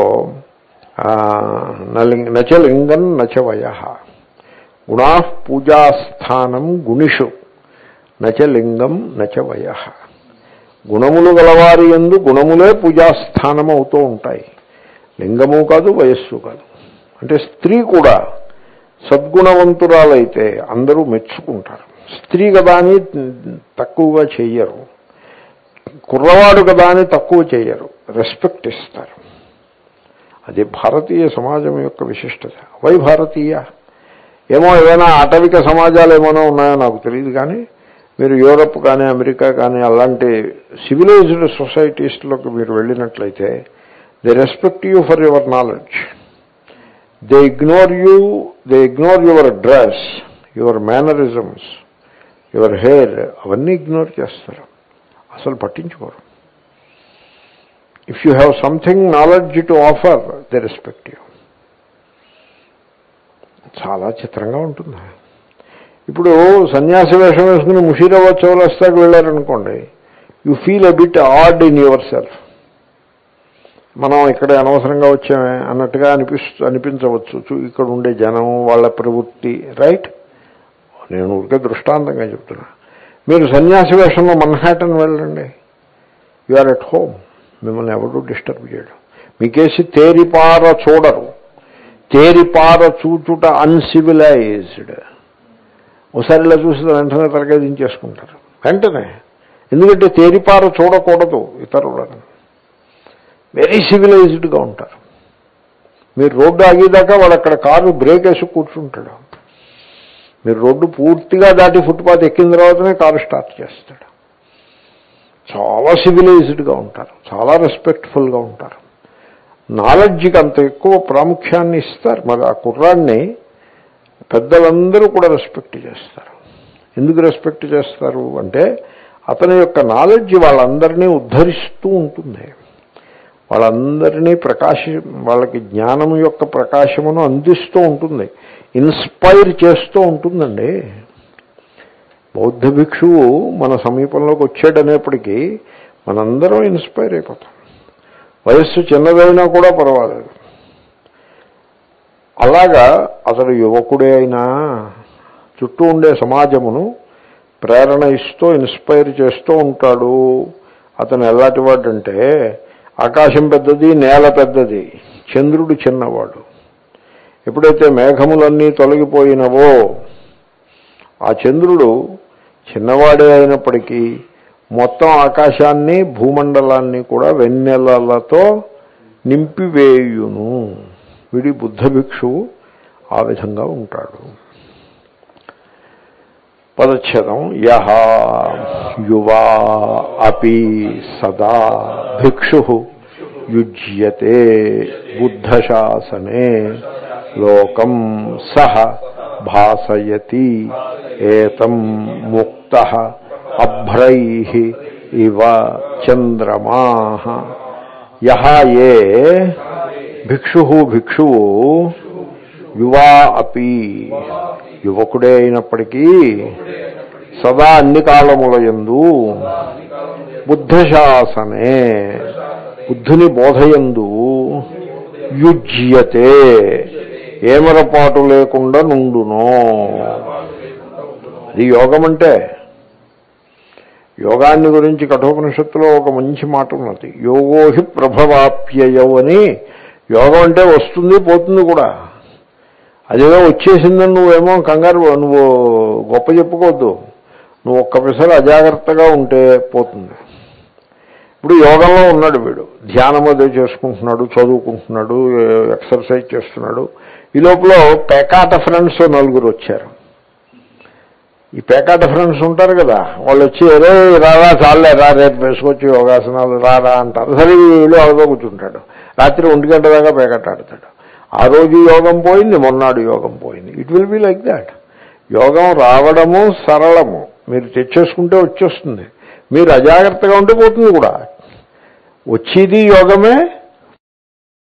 నలింగ నచ లింగం నచ వయ గుణా పూజాస్థానం గుణిషు నచ లింగం నచ వయ గుణములు గలవారి ఎందు గుణములే పూజాస్థానం అవుతూ ఉంటాయి లింగము కాదు వయస్సు కాదు అంటే స్త్రీ కూడా సద్గుణవంతురాలైతే అందరూ మెచ్చుకుంటారు స్త్రీ కదా అని తక్కువగా చెయ్యరు కుర్రవాడు కదా అని తక్కువ చేయరు రెస్పెక్ట్ ఇస్తారు అది భారతీయ సమాజం యొక్క విశిష్టత వై భారతీయ ఏమో ఏమైనా ఆటవిక సమాజాలు ఏమైనా ఉన్నాయో నాకు తెలియదు కానీ మీరు యూరప్ కానీ అమెరికా కానీ అలాంటి సివిలైజ్డ్ సొసైటీస్లోకి మీరు వెళ్ళినట్లయితే they respect you for your knowledge they ignore you they ignore your dress your mannerisms your hair అవన్నీ ఇగ్నోర్ చేస్తారు అసలు పట్టించుకోరు if you have something knowledge to offer they respect you చాలా చిత్రంగా ఉంటుంది ఇప్పుడు సన్యాసి వేషం వేసుకుని ముషీరాబాద్ చౌరస్తాకి వెళ్ళారనుకోండి you feel a bit odd in yourself మనం ఇక్కడ అనవసరంగా వచ్చామే అన్నట్టుగా అనిపిస్తూ అనిపించవచ్చు చూ- ఇక్కడ ఉండే జనం వాళ్ళ ప్రవృత్తి రైట్ నేను ఊరికే దృష్టాంతంగా చెప్తున్నా మీరు సన్యాసి వేషంలో మన్హాటన్ వెళ్ళండి యు ఆర్ ఎట్ హోమ్ మిమ్మల్ని ఎవరు డిస్టర్బ్ చేయడం మీకేసి తేరిపార చూడరు తేరిపార చూచుట అన్సివిలైజ్డ్ ఒకసారి ఇలా చూసిన వెంటనే తరగతి దించేసుకుంటారు వెంటనే ఎందుకంటే తేరిపార చూడకూడదు ఇతరులను వెరీ సివిలైజ్డ్గా ఉంటారు మీరు రోడ్డు ఆగేదాకా వాడు అక్కడ కారు బ్రేక్ వేసి కూర్చుంటాడు మీరు రోడ్డు పూర్తిగా దాటి ఫుట్పాత్ ఎక్కిన తర్వాతనే కారు స్టార్ట్ చేస్తాడు చాలా సివిలైజ్డ్గా ఉంటారు చాలా రెస్పెక్ట్ఫుల్గా ఉంటారు నాలెడ్జ్కి అంత ఎక్కువ ప్రాముఖ్యాన్ని ఇస్తారు మరి ఆ కుర్రాడిని పెద్దలందరూ కూడా రెస్పెక్ట్ చేస్తారు ఎందుకు రెస్పెక్ట్ చేస్తారు అంటే అతని యొక్క నాలెడ్జ్ వాళ్ళందరినీ ఉద్ధరిస్తూ ఉంటుంది వాళ్ళందరినీ ప్రకాశ వాళ్ళకి జ్ఞానం యొక్క ప్రకాశమును అందిస్తూ ఉంటుంది ఇన్స్పైర్ చేస్తూ ఉంటుందండి బౌద్ధ భిక్షువు మన సమీపంలోకి వచ్చాడనేప్పటికీ మనందరం ఇన్స్పైర్ అయిపోతాం వయస్సు చిన్నదైనా కూడా పర్వాలేదు అలాగా అతడు యువకుడే అయినా చుట్టూ ఉండే సమాజమును ప్రేరణ ఇస్తూ ఇన్స్పైర్ చేస్తూ ఉంటాడు అతను ఎలాంటి వాడంటే ఆకాశం పెద్దది నేల పెద్దది చంద్రుడు చిన్నవాడు ఎప్పుడైతే మేఘములన్నీ తొలగిపోయినవో ఆ చంద్రుడు చిన్నవాడే అయినప్పటికీ మొత్తం ఆకాశాన్ని భూమండలాన్ని కూడా వెన్నెలలతో నింపివేయును వీడి బుద్ధ భిక్షువు ఆ విధంగా ఉంటాడు పదచ్ఛేదం యహ యువా అపి సదా భిక్షు యుజ్యతే బుద్ధశాసనే లోకం సహ భాసయతి ఏతం ముక్త అభ్రై ఇవ చంద్రమా యహ ఏ భిక్షు భిక్షువు యువా అపి యువకుడే అయినప్పటికీ సదా అన్ని కాలముల యందు బుద్ధశాసనే బుద్ధుని బోధయందు యుజ్యతే ఏమరపాటు లేకుండా నుండునో ఇది యోగం అంటే యోగాన్ని గురించి కఠోపనిషత్తులో ఒక మంచి మాట ఉన్నది యోగోహి ప్రభవాప్యయవు అని యోగం అంటే వస్తుంది పోతుంది కూడా అదేదో వచ్చేసిందని నువ్వేమో కంగారు నువ్వు గొప్ప చెప్పుకోవద్దు నువ్వు ఒక్క పిసరు అజాగ్రత్తగా ఉంటే పోతుంది ఇప్పుడు యోగంలో ఉన్నాడు వీడు ధ్యానం అదే చేసుకుంటున్నాడు చదువుకుంటున్నాడు ఎక్సర్సైజ్ చేస్తున్నాడు ఈ లోపల పేకాట ఫ్రెండ్స్ నలుగురు వచ్చారు ఈ పేకాట ఫ్రెండ్స్ ఉంటారు కదా వాళ్ళు వచ్చి ఏదో రారా చాలే రా రేపు వేసుకొచ్చి యోగాసనాలు రారా అంటారు సరే వీళ్ళు అవదో కూర్చుంటాడు రాత్రి ఒంటి గంట దాకా పేకాట ఆడతాడు ఆ రోజు యోగం పోయింది మొన్నాడు యోగం పోయింది it will be like that యోగం రావడము సరళము మీరు తెచ్చేసుకుంటే వచ్చేస్తుంది మీరు అజాగ్రత్తగా ఉంటే పోతుంది కూడా వచ్చేది యోగమే